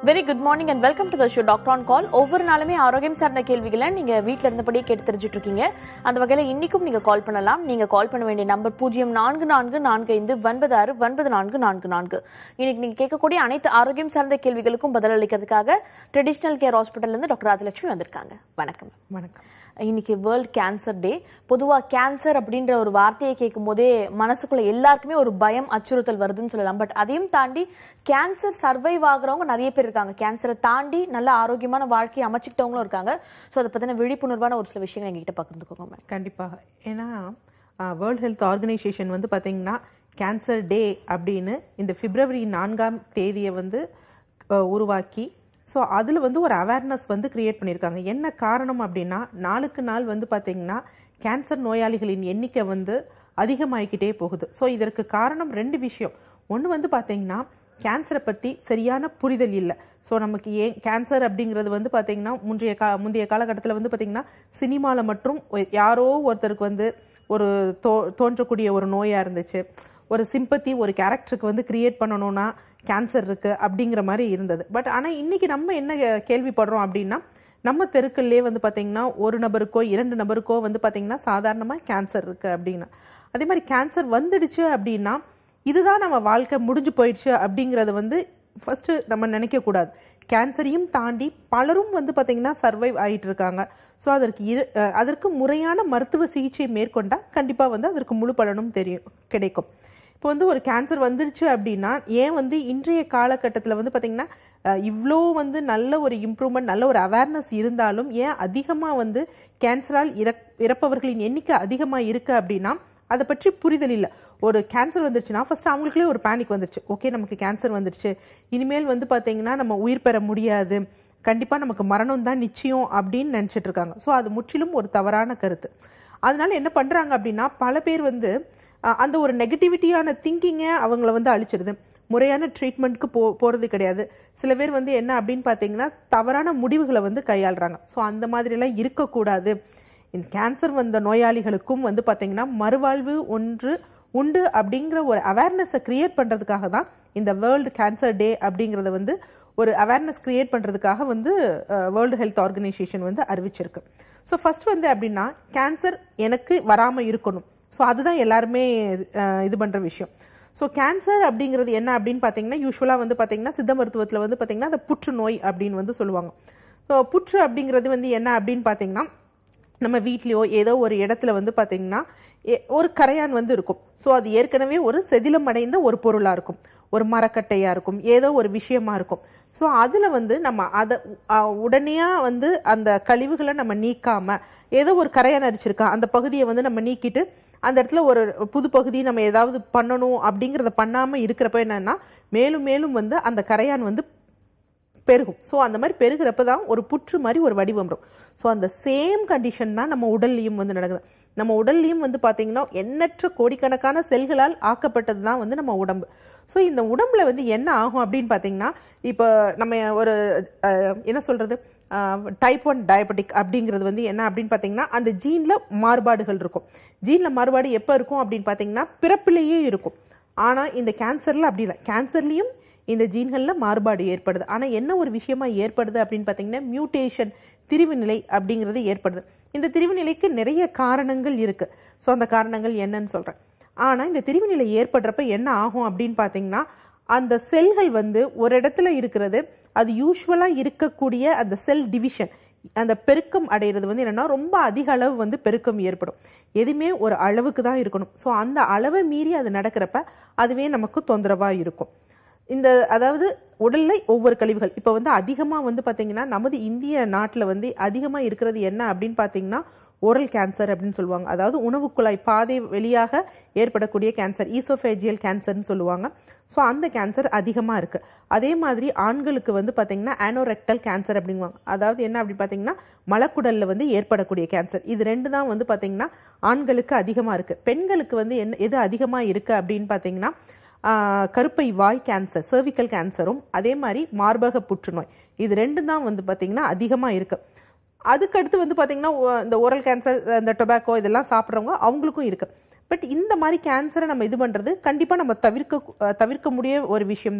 Very good morning and welcome to the show doctor on call ஒவ்வொரு நாளுமே ஆரோக்கியம் சார்ந்த கேள்விகளை நீங்க வீட்ல இருந்தபடியே கேட்டு தெரிஞ்சுட்டு இருக்கீங்க அந்த வகையில இன்னைக்கும் நீங்க கால் பண்ணலாம் நீங்க கால் பண்ண வேண்டிய நம்பர் பூஜ்ஜியம் நான்கு நான்கு நான்கு ஐந்து ஒன்பது ஆறு ஒன்பது நான்கு நான்கு நான்கு இன்னைக்கு நீங்க கேட்கக்கூடிய அனைத்து ஆரோக்கியம் சார்ந்த கேள்விகளுக்கும் பதிலளிக்கிறதுக்காக ட்ரெடிஷனல் கேர் ஹாஸ்பிட்டல்ல இருந்து டாக்டர் ராஜலட்சுமி வந்திருக்காங்க வணக்கம் வணக்கம் இன்னைக்கு வேர்ல்ட் கேன்சர் டே பொதுவாக கேன்சர் அப்படின்ற ஒரு வார்த்தையை கேட்கும் போதே மனசுக்குள்ள எல்லாருக்குமே ஒரு பயம் அச்சுறுத்தல் வருதுன்னு சொல்லலாம் பட் அதையும் தாண்டி கேன்சர் சர்வைவ் ஆகுறவங்க நிறைய பேர் இருக்காங்க கேன்சரை தாண்டி நல்ல ஆரோக்கியமான வாழ்க்கையை அமைச்சுக்கிட்டவங்களும் இருக்காங்க ஸோ அதை பற்றின விழிப்புணர்வான ஒரு சில விஷயங்கள் எங்ககிட்ட பகிர்ந்துக்கோங்க மேம் கண்டிப்பாக ஏன்னா வேர்ல்ட் ஹெல்த் ஆர்கனைசேஷன் வந்து பார்த்தீங்கன்னா கேன்சர் டே அப்படின்னு இந்த பிப்ரவரி நான்காம் தேதியை வந்து அஹ், உருவாக்கி ஸோ அதில் வந்து ஒரு அவேர்னஸ் வந்து கிரியேட் பண்ணியிருக்காங்க என்ன காரணம் அப்படின்னா நாளுக்கு நாள் வந்து பார்த்தீங்கன்னா கேன்சர் நோயாளிகளின் எண்ணிக்கை வந்து அதிகமாகிக்கிட்டே போகுது ஸோ இதற்கு காரணம் ரெண்டு விஷயம் ஒன்று வந்து பார்த்தீங்கன்னா கேன்சரை பற்றி சரியான புரிதல் இல்லை ஸோ நமக்கு ஏன் கேன்சர் அப்படிங்கிறது வந்து பார்த்தீங்கன்னா முந்தைய கா முந்தைய காலகட்டத்தில் வந்து பார்த்தீங்கன்னா சினிமாவில் மற்றும் ஒ- யாரோ ஒருத்தருக்கு வந்து ஒரு தோ தோன்றக்கூடிய ஒரு நோயாக இருந்துச்சு ஒரு சிம்பத்தி ஒரு கேரக்டருக்கு வந்து கிரியேட் பண்ணணும்னா கேன்சர் இருக்கு அப்படிங்கிற மாதிரி இருந்தது பட் ஆனால் இன்னைக்கு நம்ம என்ன கே- கேள்விப்படுறோம் அப்படின்னா நம்ம தெருக்கள்லேயே வந்து பார்த்தீங்கன்னா ஒரு நபருக்கோ இரண்டு நபருக்கோ வந்து பார்த்தீங்கன்னா சாதாரணமாக கேன்சர் இருக்கு அப்படின்னா அதே மாதிரி கேன்சர் வந்துடுச்சு அப்படின்னா இதுதான் நம்ம வாழ்க்கை முடிஞ்சு போயிடுச்சு அப்படிங்கறத வந்து ஃபர்ஸ்ட் நம்ம நினைக்க கூடாது கேன்சரையும் தாண்டி பலரும் வந்து பாத்தீங்கன்னா சர்வைவ் ஆயிட்டு இருக்காங்க ஸோ அதற்கு இரு அஹ் அதற்கு முறையான மருத்துவ சிகிச்சை மேற்கொண்டா கண்டிப்பா வந்து அதற்கு முழு பலனும் தெரியும் கிடைக்கும் இப்போ வந்து ஒரு கேன்சர் வந்துருச்சு அப்படின்னா ஏன் வந்து இன்றைய காலகட்டத்தில் வந்து பார்த்தீங்கன்னா அஹ், இவ்வளோ வந்து நல்ல ஒரு இம்ப்ரூவ்மெண்ட் நல்ல ஒரு அவேர்னஸ் இருந்தாலும் ஏன் அதிகமாக வந்து கேன்சரால் இறப் இறப்பவர்களின் எண்ணிக்கை அதிகமாக இருக்கு அப்படின்னா அதை பற்றி புரிதல் இல்லை ஒரு கேன்சர் வந்துருச்சுன்னா ஃபர்ஸ்ட் அவங்களுக்குள்ளே ஒரு பேனிக் வந்துருச்சு ஓகே நமக்கு கேன்சர் வந்துருச்சு இனிமேல் வந்து பார்த்தீங்கன்னா நம்ம உயிர் பெற முடியாது கண்டிப்பாக நமக்கு மரணம் தான் நிச்சயம் அப்படின்னு நினச்சிட்டு இருக்காங்க ஸோ அது முற்றிலும் ஒரு தவறான கருத்து அதனால என்ன பண்ணுறாங்க அப்படின்னா பல பேர் வந்து அஹ், அந்த ஒரு நெகட்டிவிட்டியான திங்கிங்கை அவங்கள வந்து அழிச்சிடுது முறையான ட்ரீட்மெண்ட்க்கு போ போகிறது கிடையாது சில பேர் வந்து என்ன அப்படின்னு பார்த்தீங்கன்னா தவறான முடிவுகளை வந்து கையாளுறாங்க ஸோ அந்த மாதிரிலாம் இருக்கக்கூடாது இந்த கேன்சர் வந்த நோயாளிகளுக்கும் வந்து பார்த்தீங்கன்னா மறுவாழ்வு ஒன்று உண்டு அப்படிங்கிற ஒரு அவேர்னஸை கிரியேட் பண்ணுறதுக்காக தான் இந்த வேர்ல்டு கேன்சர் டே அப்படிங்கிறத வந்து ஒரு அவேர்னஸ் கிரியேட் பண்ணுறதுக்காக வந்து வேர்ல்டு ஹெல்த் ஆர்கனைசேஷன் வந்து அறிவிச்சிருக்கு ஸோ ஃபர்ஸ்ட் வந்து அப்படின்னா கேன்சர் எனக்கு வராமல் இருக்கணும் ஸோ அதுதான் எல்லாருமே அஹ், இது பண்ணுற விஷயம் ஸோ கேன்சர் அப்படிங்கிறது என்ன அப்படின்னு பார்த்தீங்கன்னா யூஸ்வலாக வந்து பார்த்தீங்கன்னா சித்த மருத்துவத்தில் வந்து பார்த்தீங்கன்னா அந்த புற்றுநோய் அப்படின்னு வந்து சொல்லுவாங்க ஸோ புற்று அப்படிங்கிறது வந்து என்ன அப்படின்னு பார்த்தீங்கன்னா நம்ம வீட்லயோ ஏதோ ஒரு இடத்துல வந்து பாத்தீங்கன்னா எ- ஒரு கரையான் வந்து இருக்கும் ஸோ அது ஏற்கனவே ஒரு செதிலம் அடைந்த ஒரு பொருளா இருக்கும் ஒரு மரக்கட்டையா இருக்கும் ஏதோ ஒரு விஷயமா இருக்கும் ஸோ அதுல வந்து நம்ம அதை உடனேயா வந்து அந்த கழிவுகளை நம்ம நீக்காம ஏதோ ஒரு கரையான் அரிச்சிருக்கா அந்த பகுதியை வந்து நம்ம நீக்கிட்டு அந்த இடத்துல ஒரு புது பகுதி நம்ம ஏதாவது பண்ணணும் அப்படிங்கறத பண்ணாம இருக்கிறப்ப என்னன்னா மேலும் மேலும் வந்து அந்த கரையான் வந்து பெருகும் ஸோ அந்த மாதிரி பெருகிறப்ப தான் ஒரு புற்று மாதிரி ஒரு வடிவம் வரும் ஸோ அந்த சேம் கண்டிஷன் தான் நம்ம உடல்லையும் வந்து நடக்குது நம்ம உடல்லையும் வந்து பார்த்தீங்கன்னா எண்ணற்ற கோடிக்கணக்கான செல்களால் ஆக்கப்பட்டது தான் வந்து நம்ம உடம்பு ஸோ இந்த உடம்புல வந்து என்ன ஆகும் அப்படின்னு பார்த்தீங்கன்னா இப்போ நம்ம ஒரு அஹ், என்ன சொல்றது டைப் ஒன் டயபெட்டிக் அப்படிங்கிறது வந்து என்ன அப்படின்னு பார்த்தீங்கன்னா அந்த ஜீன்ல மாறுபாடுகள் இருக்கும் ஜீன்ல மாறுபாடு எப்போ இருக்கும் அப்படின்னு பார்த்தீங்கன்னா பிறப்பிலேயே இருக்கும் ஆனா இந்த கேன்சர்ல அப்படி இல்லை கேன்சர்லயும் இந்த ஜீன்கள்ல மாறுபாடு ஏற்படுது ஆனா என்ன ஒரு விஷயமா ஏற்படுது அப்படின்னு பார்த்தீங்கன்னா மியூட்டேஷன் திரிவு நிலை அப்படிங்கிறது ஏற்படுது இந்த திரிவு நிலைக்கு நிறைய காரணங்கள் இருக்கு ஸோ அந்த காரணங்கள் என்னன்னு சொல்றேன் ஆனா இந்த திரிவு நிலை ஏற்படுறப்ப என்ன ஆகும் அப்படின்னு பார்த்தீங்கன்னா அந்த செல்கள் வந்து ஒரு இடத்துல இருக்கிறது அது யூஸ்வலா இருக்கக்கூடிய அந்த செல் டிவிஷன் அந்த பெருக்கம் அடைகிறது வந்து என்னன்னா ரொம்ப அதிக அளவு வந்து பெருக்கம் ஏற்படும் எதுவுமே ஒரு அளவுக்கு தான் இருக்கணும் ஸோ அந்த அளவை மீறி அது நடக்கிறப்ப அதுவே நமக்கு தொந்தரவா இருக்கும் இந்த அதாவது உடல்ல ஒவ்வொரு கழிவுகள் இப்போ வந்து அதிகமா வந்து பாத்தீங்கன்னா நமது இந்திய நாட்டுல வந்து அதிகமா இருக்கிறது என்ன அப்படின்னு பாத்தீங்கன்னா ஓரல் கேன்சர் அப்படின்னு சொல்லுவாங்க அதாவது உணவு குழாய் பாதை வெளியாக ஏற்படக்கூடிய கேன்சர் ஈசோஃபேஜியல் கேன்சர்னு சொல்லுவாங்க ஸோ அந்த கேன்சர் அதிகமா இருக்கு அதே மாதிரி ஆண்களுக்கு வந்து பாத்தீங்கன்னா ஆனோரெக்டல் கேன்சர் அப்படிங்குவாங்க அதாவது என்ன அப்படி பாத்தீங்கன்னா மலக்குடல்ல வந்து ஏற்படக்கூடிய கேன்சர் இது ரெண்டு தான் வந்து பாத்தீங்கன்னா ஆண்களுக்கு அதிகமா இருக்கு பெண்களுக்கு வந்து என்ன எது அதிகமா இருக்கு அப்படின்னு பாத்தீங்கன்னா ஆஹ் கருப்பை வாய் கேன்சர் சர்விக்கல் கேன்சரும் அதே மாதிரி மார்பக புற்றுநோய் இது ரெண்டும் தான் வந்து பாத்தீங்கன்னா அதிகமா இருக்கு அதுக்கடுத்து வந்து பாத்தீங்கன்னா ஒ- இந்த ஓரல் கேன்சர் இந்த டொபாக்கோ இதெல்லாம் சாப்பிட்றவங்க அவங்களுக்கும் இருக்கு பட் இந்த மாதிரி கேன்சரை நம்ம இது பண்றது கண்டிப்பா நம்ம தவிர்க்க அஹ், தவிர்க்க முடிய ஒரு விஷயம் தான்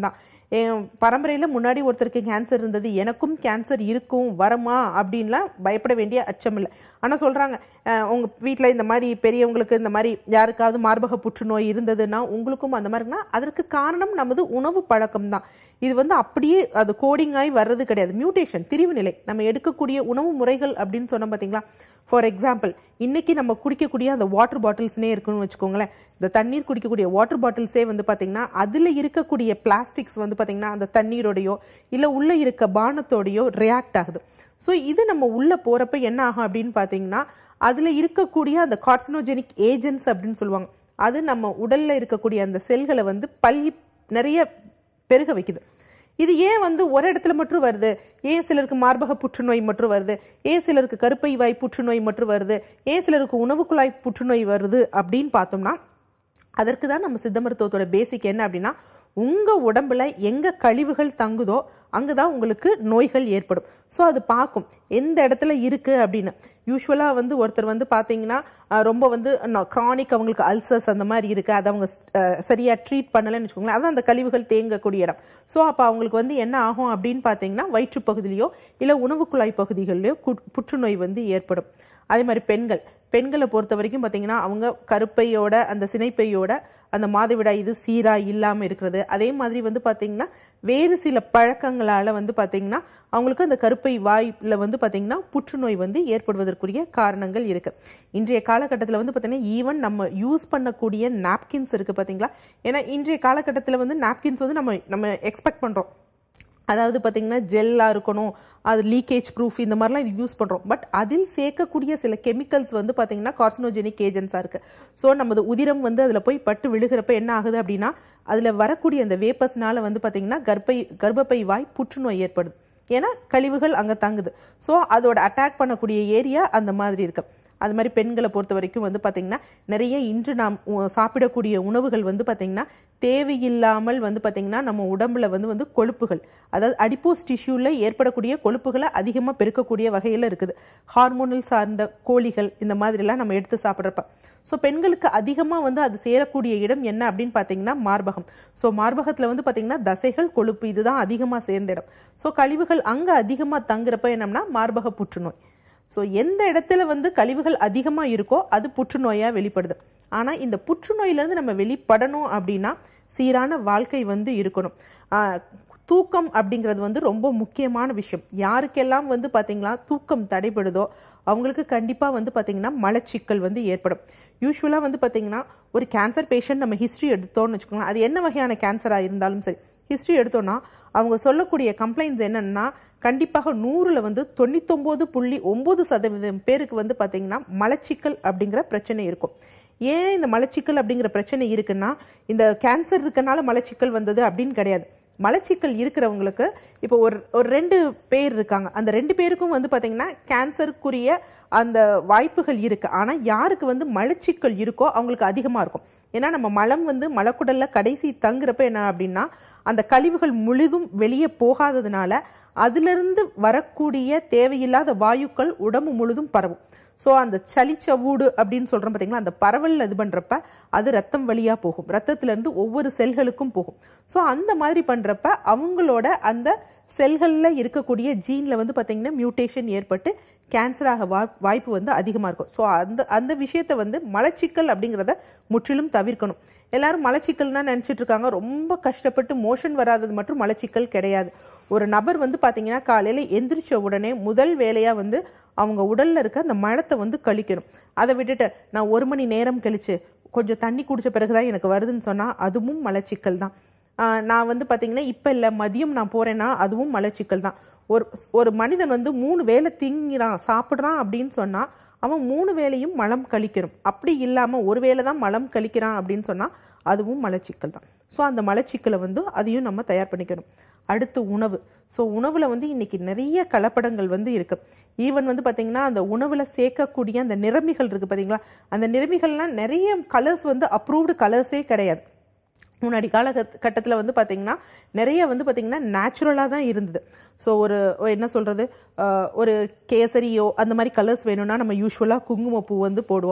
என் பரம்பரையில் முன்னாடி ஒருத்தருக்கு கேன்சர் இருந்தது எனக்கும் கேன்சர் இருக்கும் வரமா அப்படின்லாம் பயப்பட வேண்டிய அச்சம் இல்லை ஆனால் சொல்கிறாங்க உங்கள் வீட்டில் இந்த மாதிரி பெரியவங்களுக்கு இந்த மாதிரி யாருக்காவது மார்பக புற்றுநோய் இருந்ததுன்னா உங்களுக்கும் அந்த மாதிரினா அதற்கு காரணம் நமது உணவு பழக்கம் தான் இது வந்து அப்படியே அது கோடிங்காய் வர்றது கிடையாது மியூட்டேஷன் திரிவு நிலை நம்ம எடுக்கக்கூடிய உணவு முறைகள் அப்படின்னு சொன்னோம் பார்த்தீங்களா ஃபார் எக்ஸாம்பிள் இன்னைக்கு நம்ம குடிக்கக்கூடிய அந்த வாட்டர் பாட்டில்ஸ்னே இருக்குன்னு வச்சுக்கோங்களேன் இந்த தண்ணீர் குடிக்கக்கூடிய வாட்டர் பாட்டில்ஸே வந்து பார்த்தீங்கன்னா அதில் இருக்கக்கூடிய பிளாஸ்டிக்ஸ் வந்து பார்த்தீங்கன்னா அந்த தண்ணீரோடையோ இல்லை உள்ளே இருக்க பானத்தோடையோ ரியாக்ட் ஆகுது ஸோ இது நம்ம உள்ளே போகிறப்ப என்ன ஆகும் அப்படின்னு பார்த்தீங்கன்னா அதில் இருக்கக்கூடிய அந்த கார்சினோஜெனிக் ஏஜென்ட்ஸ் அப்படின்னு சொல்லுவாங்க அது நம்ம உடலில் இருக்கக்கூடிய அந்த செல்களை வந்து பள்ளி நிறைய பெருக வைக்குது இது ஏன் வந்து ஒரு இடத்துல மட்டும் வருது ஏன் சிலருக்கு மார்பக புற்றுநோய் மட்டும் வருது ஏன் சிலருக்கு கருப்பை வாய் புற்றுநோய் மட்டும் வருது ஏன் சிலருக்கு உணவு குழாய் புற்றுநோய் வருது அப்படின்னு பார்த்தோம்னா அதற்கு தான் நம்ம சித்த மருத்துவத்தோட பேசிக் என்ன அப்படின்னா உங்க உடம்புல எங்க கழிவுகள் தங்குதோ அங்கதான் உங்களுக்கு நோய்கள் ஏற்படும் ஸோ அது பார்க்கும் எந்த இடத்துல இருக்கு அப்படின்னு யூஸ்வலாக வந்து ஒருத்தர் வந்து பார்த்தீங்கன்னா அஹ், ரொம்ப வந்து க்ரானிக் அவங்களுக்கு அல்சர்ஸ் அந்த மாதிரி இருக்கு அதை அவங்க அஹ், சரியா ட்ரீட் பண்ணலைன்னு வச்சுக்கோங்களேன் அதான் அந்த கழிவுகள் தேங்கக்கூடிய இடம் ஸோ அப்போ அவங்களுக்கு வந்து என்ன ஆகும் அப்படின்னு பார்த்தீங்கன்னா வயிற்று பகுதியிலையோ இல்லை உணவு குழாய் பகுதிகளிலையோ கு- புற்றுநோய் வந்து ஏற்படும் அதே மாதிரி பெண்கள் பெண்களை பொறுத்த வரைக்கும் பார்த்தீங்கன்னா அவங்க கருப்பையோட அந்த சினைப்பையோட அந்த மாதவிடாய் இது சீரா இல்லாமல் இருக்கிறது அதே மாதிரி வந்து பார்த்தீங்கன்னா வேறு சில பழக்கங்களால வந்து பார்த்தீங்கன்னா அவங்களுக்கு அந்த கருப்பை வாய்ல வந்து பார்த்தீங்கன்னா புற்றுநோய் வந்து ஏற்படுவதற்குரிய காரணங்கள் இருக்கு இன்றைய காலகட்டத்தில் வந்து பார்த்தீங்கன்னா ஈவன் நம்ம யூஸ் பண்ணக்கூடிய நாப்கின்ஸ் இருக்கு பார்த்தீங்களா ஏன்னா இன்றைய காலகட்டத்தில் வந்து நாப்கின்ஸ் வந்து நம்ம நம்ம எக்ஸ்பெக்ட் பண்றோம் அதாவது பார்த்தீங்கன்னா ஜெல்லாக இருக்கணும் அது லீக்கேஜ் ப்ரூஃப் இந்த மாதிரிலாம் இது யூஸ் பண்ணுறோம் பட் அதில் சேர்க்கக்கூடிய சில கெமிக்கல்ஸ் வந்து பார்த்தீங்கன்னா கார்சினோஜெனிக் ஏஜென்ட்ஸாக இருக்குது ஸோ நமது உதிரம் வந்து அதில் போய் பட்டு விழுகிறப்ப என்ன ஆகுது அப்படின்னா அதில் வரக்கூடிய அந்த வேப்பஸ்னால வந்து பார்த்தீங்கன்னா கர்ப்பை கர்ப்பப்பை வாய் புற்றுநோய் ஏற்படுது ஏன்னா கழிவுகள் அங்கே தங்குது ஸோ அதோட அட்டாக் பண்ணக்கூடிய ஏரியா அந்த மாதிரி இருக்கு அது மாதிரி பெண்களை பொறுத்த வரைக்கும் வந்து பார்த்தீங்கன்னா நிறைய இன்று நாம் உ- சாப்பிடக்கூடிய உணவுகள் வந்து பார்த்தீங்கன்னா தேவையில்லாமல் வந்து பார்த்தீங்கன்னா நம்ம உடம்புல வந்து வந்து கொழுப்புகள் அதாவது அடிப்போஸ் டிஷ்யூல ஏற்படக்கூடிய கொழுப்புகளை அதிகமாக பெருக்கக்கூடிய வகையில் இருக்குது ஹார்மோனல் சார்ந்த கோழிகள் இந்த மாதிரிலாம் நம்ம எடுத்து சாப்பிட்றப்ப ஸோ பெண்களுக்கு அதிகமாக வந்து அது சேரக்கூடிய இடம் என்ன அப்படின்னு பார்த்தீங்கன்னா மார்பகம் ஸோ மார்பகத்தில் வந்து பார்த்தீங்கன்னா தசைகள் கொழுப்பு இதுதான் அதிகமாக சேர்ந்த இடம் ஸோ கழிவுகள் அங்கே அதிகமாக தங்குறப்ப என்னம்னா மார்பக புற்றுநோய் ஸோ எந்த இடத்துல வந்து கழிவுகள் அதிகமாக இருக்கோ அது புற்றுநோயாக வெளிப்படுது ஆனால் இந்த புற்றுநோயிலேருந்து நம்ம வெளிப்படணும் அப்படின்னா சீரான வாழ்க்கை வந்து இருக்கணும் ஆஹ் தூக்கம் அப்படிங்கிறது வந்து ரொம்ப முக்கியமான விஷயம் யாருக்கெல்லாம் வந்து பார்த்தீங்களா தூக்கம் தடைபடுதோ அவங்களுக்கு கண்டிப்பாக வந்து பார்த்தீங்கன்னா மலச்சிக்கல் வந்து ஏற்படும் யூஸ்வலாக வந்து பார்த்தீங்கன்னா ஒரு கேன்சர் பேஷண்ட் நம்ம ஹிஸ்ட்ரி எடுத்தோம்னு வச்சுக்கோங்களேன் அது என்ன வகையான கேன்சராக இருந்தாலும் சரி ஹிஸ்ட்ரி எடுத்தோம்னா அவங்க சொல்லக்கூடிய கம்ப்ளைண்ட்ஸ் என்னன்னா கண்டிப்பாக நூறுல வந்து தொண்ணூத்தொன்பது புள்ளி ஒன்பது சதவீதம் பேருக்கு வந்து பார்த்தீங்கன்னா மலச்சிக்கல் அப்படிங்கிற பிரச்சனை இருக்கும் ஏன் இந்த மலச்சிக்கல் அப்படிங்கிற பிரச்சனை இருக்குன்னா இந்த கேன்சர் இருக்கனால மலச்சிக்கல் வந்தது அப்படின்னு கிடையாது மலச்சிக்கல் இருக்கிறவங்களுக்கு இப்போ ஒரு ஒரு ரெண்டு பேர் இருக்காங்க அந்த ரெண்டு பேருக்கும் வந்து பார்த்தீங்கன்னா கேன்சருக்குரிய அந்த வாய்ப்புகள் இருக்கு ஆனா யாருக்கு வந்து மலச்சிக்கல் இருக்கோ அவங்களுக்கு அதிகமா இருக்கும் ஏன்னா நம்ம மலம் வந்து மலக்குடல்ல கடைசி தங்குறப்ப என்ன அப்படின்னா அந்த கழிவுகள் முழுதும் வெளியே போகாததுனால அதிலிருந்து வரக்கூடிய தேவையில்லாத வாயுக்கள் உடம்பு முழுதும் பரவும் ஸோ அந்த சளிச்சவூடு அப்படின்னு சொல்றோம் பார்த்தீங்களா அந்த பரவல் இது பண்றப்ப அது ரத்தம் வழியா போகும் ரத்தத்துல இருந்து ஒவ்வொரு செல்களுக்கும் போகும் ஸோ அந்த மாதிரி பண்றப்ப அவங்களோட அந்த செல்கள்ல இருக்கக்கூடிய ஜீன்ல வந்து பாத்தீங்கன்னா மியூட்டேஷன் ஏற்பட்டு கேன்சராக வாய்ப்பு வந்து அதிகமா இருக்கும் ஸோ அந்த அந்த விஷயத்த வந்து மலச்சிக்கல் அப்படிங்கிறத முற்றிலும் தவிர்க்கணும் எல்லாரும் மலச்சிக்கல்னா நினைச்சிட்டு இருக்காங்க ரொம்ப கஷ்டப்பட்டு மோஷன் வராதது மட்டும் மலச்சிக்கல் கிடையாது ஒரு நபர் வந்து பாத்தீங்கன்னா காலையில எந்திரிச்ச உடனே முதல் வேலையா வந்து அவங்க உடல்ல இருக்க அந்த மலத்தை வந்து கழிக்கணும் அதை விட்டுட்டு நான் ஒரு மணி நேரம் கழிச்சு கொஞ்சம் தண்ணி குடிச்ச பிறகுதான் எனக்கு வருதுன்னு சொன்னா அதுவும் மலச்சிக்கல் தான் ஆஹ் நான் வந்து பாத்தீங்கன்னா இப்ப இல்ல மதியம் நான் போறேன்னா அதுவும் மலச்சிக்கல் தான் ஒரு ஒரு மனிதன் வந்து மூணு வேளை திங்கிறான் சாப்பிடுறான் அப்படின்னு சொன்னா அவன் மூணு வேளையும் மலம் கழிக்கணும் அப்படி இல்லாம ஒரு வேளை தான் மலம் கழிக்கிறான் அப்படின்னு சொன்னா அதுவும் மலச்சிக்கல் தான் ஸோ அந்த மலச்சிக்கலை வந்து அதையும் நம்ம தயார் பண்ணிக்கணும் அடுத்து உணவு ஸோ உணவுல வந்து இன்னைக்கு நிறைய கலப்படங்கள் வந்து இருக்கு ஈவன் வந்து பாத்தீங்கன்னா அந்த உணவுல சேர்க்கக்கூடிய அந்த நிறமிகள் இருக்கு பாத்தீங்களா அந்த நிறமிகள்லாம் நிறைய கலர்ஸ் வந்து அப்ரூவ்டு கலர்ஸே கிடையாது முன்னாடி காலகட்டத்தில் வந்து பார்த்தீங்கன்னா நிறைய வந்து பார்த்தீங்கன்னா நேச்சுரலாக தான் இருந்தது ஸோ ஒரு ஒரு என்ன சொல்கிறது ஒரு கேசரியோ அந்த மாதிரி கலர்ஸ் வேணும்னா நம்ம யூஸ்வலாக குங்குமப்பூ வந்து போடுவோம்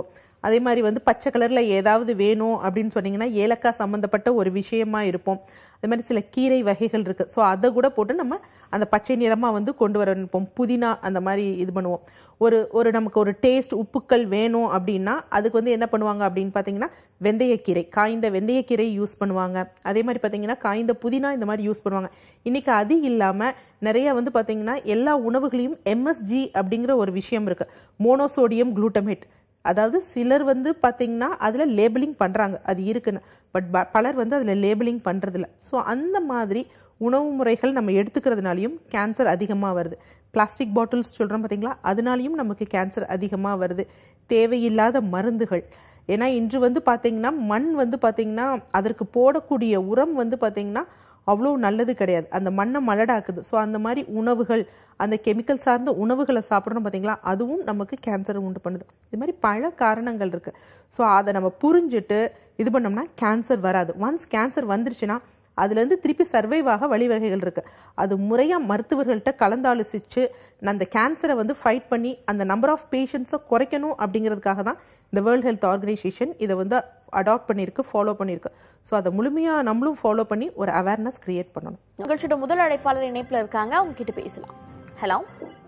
அதே மாதிரி வந்து பச்சை கலர்ல ஏதாவது வேணும் அப்படின்னு சொன்னீங்கன்னா ஏலக்காய் சம்பந்தப்பட்ட ஒரு விஷயமா இருப்போம் அதே மாதிரி சில கீரை வகைகள் இருக்கு ஸோ அதை கூட போட்டு நம்ம அந்த பச்சை நிறமா வந்து கொண்டு வர நினைப்போம் புதினா அந்த மாதிரி இது பண்ணுவோம் ஒரு ஒரு நமக்கு ஒரு டேஸ்ட் உப்புக்கள் வேணும் அப்படின்னா அதுக்கு வந்து என்ன பண்ணுவாங்க அப்படின்னு பார்த்தீங்கன்னா வெந்தயக்கீரை காய்ந்த வெந்தயக்கீரை யூஸ் பண்ணுவாங்க அதே மாதிரி பார்த்தீங்கன்னா காய்ந்த புதினா இந்த மாதிரி யூஸ் பண்ணுவாங்க இன்னைக்கு அது இல்லாமல் நிறைய வந்து பார்த்தீங்கன்னா எல்லா உணவுகளையும் எம்எஸ்ஜி அப்படிங்கிற ஒரு விஷயம் இருக்கு மோனோசோடியம் குளூட்டமேட் அதாவது சிலர் வந்து பார்த்தீங்கன்னா அதில் லேபிளிங் பண்ணுறாங்க அது இருக்குன்னு பட் பலர் வந்து அதில் லேபிளிங் பண்ணுறதில்ல ஸோ அந்த மாதிரி உணவு முறைகள் நம்ம எடுத்துக்கிறதுனாலையும் கேன்சர் அதிகமாக வருது பிளாஸ்டிக் பாட்டில்ஸ் சொல்கிறோம் பார்த்தீங்களா அதனாலையும் நமக்கு கேன்சர் அதிகமாக வருது தேவையில்லாத மருந்துகள் ஏன்னா இன்று வந்து பார்த்தீங்கன்னா மண் வந்து பார்த்தீங்கன்னா அதற்கு போடக்கூடிய உரம் வந்து பார்த்தீங்கன்னா அவ்வளோ நல்லது கிடையாது அந்த மண்ணை மலடாக்குது ஸோ அந்த மாதிரி உணவுகள் அந்த கெமிக்கல் சார்ந்த உணவுகளை சாப்பிட்றோம் பார்த்தீங்களா அதுவும் நமக்கு கேன்சரை உண்டு பண்ணுது இது மாதிரி பல காரணங்கள் இருக்கு ஸோ அதை நம்ம புரிஞ்சுட்டு இது பண்ணோம்னா கேன்சர் வராது ஒன்ஸ் கேன்சர் வந்துருச்சுன்னா அதுலேருந்து திருப்பி சர்வைவ் ஆக வழிவகைகள் இருக்கு அது முறையாக மருத்துவர்கள்ட்ட கலந்தாலோசிச்சு அந்த கேன்சரை வந்து ஃபைட் பண்ணி அந்த நம்பர் ஆஃப் பேஷண்ட்ஸை குறைக்கணும் அப்படிங்கிறதுக்காக தான் இந்த வேர்ல்ட் ஹெல்த் ஆர்கனைசேஷன் இதை வந்து அடாப்ட் பண்ணியிருக்கு ஃபாலோ பண்ணியிருக்கு ஸோ அதை முழுமையாக நம்மளும் ஃபாலோ பண்ணி ஒரு அவேர்னஸ் கிரியேட் பண்ணணும் நிகழ்ச்சியோட முதல் அழைப்பாளர் இணைப்புல இருக்காங்க அவங்க கிட்ட பேசலாம் ஹலோ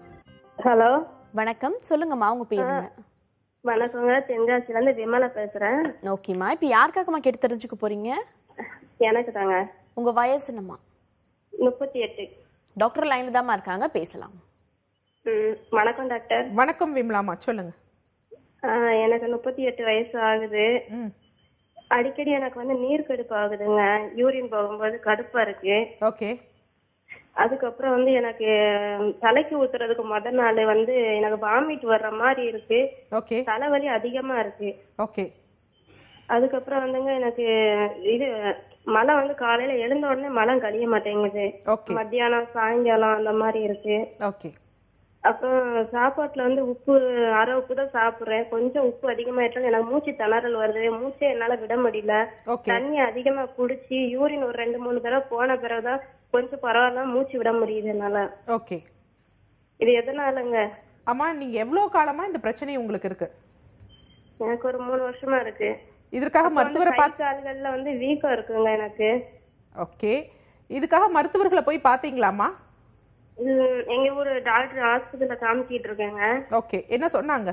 ஹலோ வணக்கம் சொல்லுங்கம்மா உங்க பேர் என்ன வணக்கங்க தென்காசில இருந்து விமலா பேசுறேன் ஓகேம்மா இப்போ யாருக்காகம்மா கேட்டு தெரிஞ்சுக்க போறீங்க எனக்கு தாங்க உங்க வயசு என்னம்மா முப்பத்தி எட்டு டாக்டர் லைன்ல தாம்மா இருக்காங்க பேசலாம் ம், வணக்கம் டாக்டர் வணக்கம் விமலாமா சொல்லுங்க ஆ, எனக்கு முப்பத்தி எட்டு வயசு ஆகுது ம் அடிக்கடி எனக்கு வந்து நீர் கடுப்பு ஆகுதுங்க யூரின் போகும்போது கடுப்பா இருக்கு ஓகே அதுக்கப்புறம் வந்து எனக்கு தலைக்கு ஊத்துறதுக்கு முத நாள் வந்து எனக்கு வாமிட் வர்ற மாதிரி இருக்கு ஓகே தலைவலி அதிகமா இருக்கு ஓகே அதுக்கப்புறம் வந்துங்க எனக்கு இது மழை வந்து காலையில எழுந்த உடனே மழை கழிய மாட்டேங்குது ஓகே மத்தியானம் சாயங்காலம் அந்த மாதிரி இருக்கு ஓகே அப்புறம் சாப்பாட்டுல வந்து உப்பு அரை உப்பு தான் சாப்பிடுறேன் கொஞ்சம் உப்பு அதிகமாயிட்டாலும் எனக்கு மூச்சு திணறல் வருது மூச்சே என்னால விட முடியல ஓகே தண்ணி அதிகமா குடிச்சு யூரின் ஒரு ரெண்டு மூணு தடவை போன பிறகுதான் கொஞ்சம் பரவாயில்ல மூச்சு விட முடியுது என்னால ஓகே இது எதனாலங்க அம்மா நீங்க எவ்வளவு காலமா இந்த பிரச்சனை உங்களுக்கு இருக்கு எனக்கு ஒரு மூணு வருஷமா இருக்கு இதற்காக மருத்துவரை கை கால்கள்ல வந்து வீக்கம் இருக்குங்க எனக்கு ஓகே இதுக்காக மருத்துவர்களை போய் பாத்தீங்களாமா இது எங்க ஊர் டாக்டர் ஆஸ்பத்திரியில காமிச்சிட்டு இருக்கேங்க ஓகே என்ன சொன்னாங்க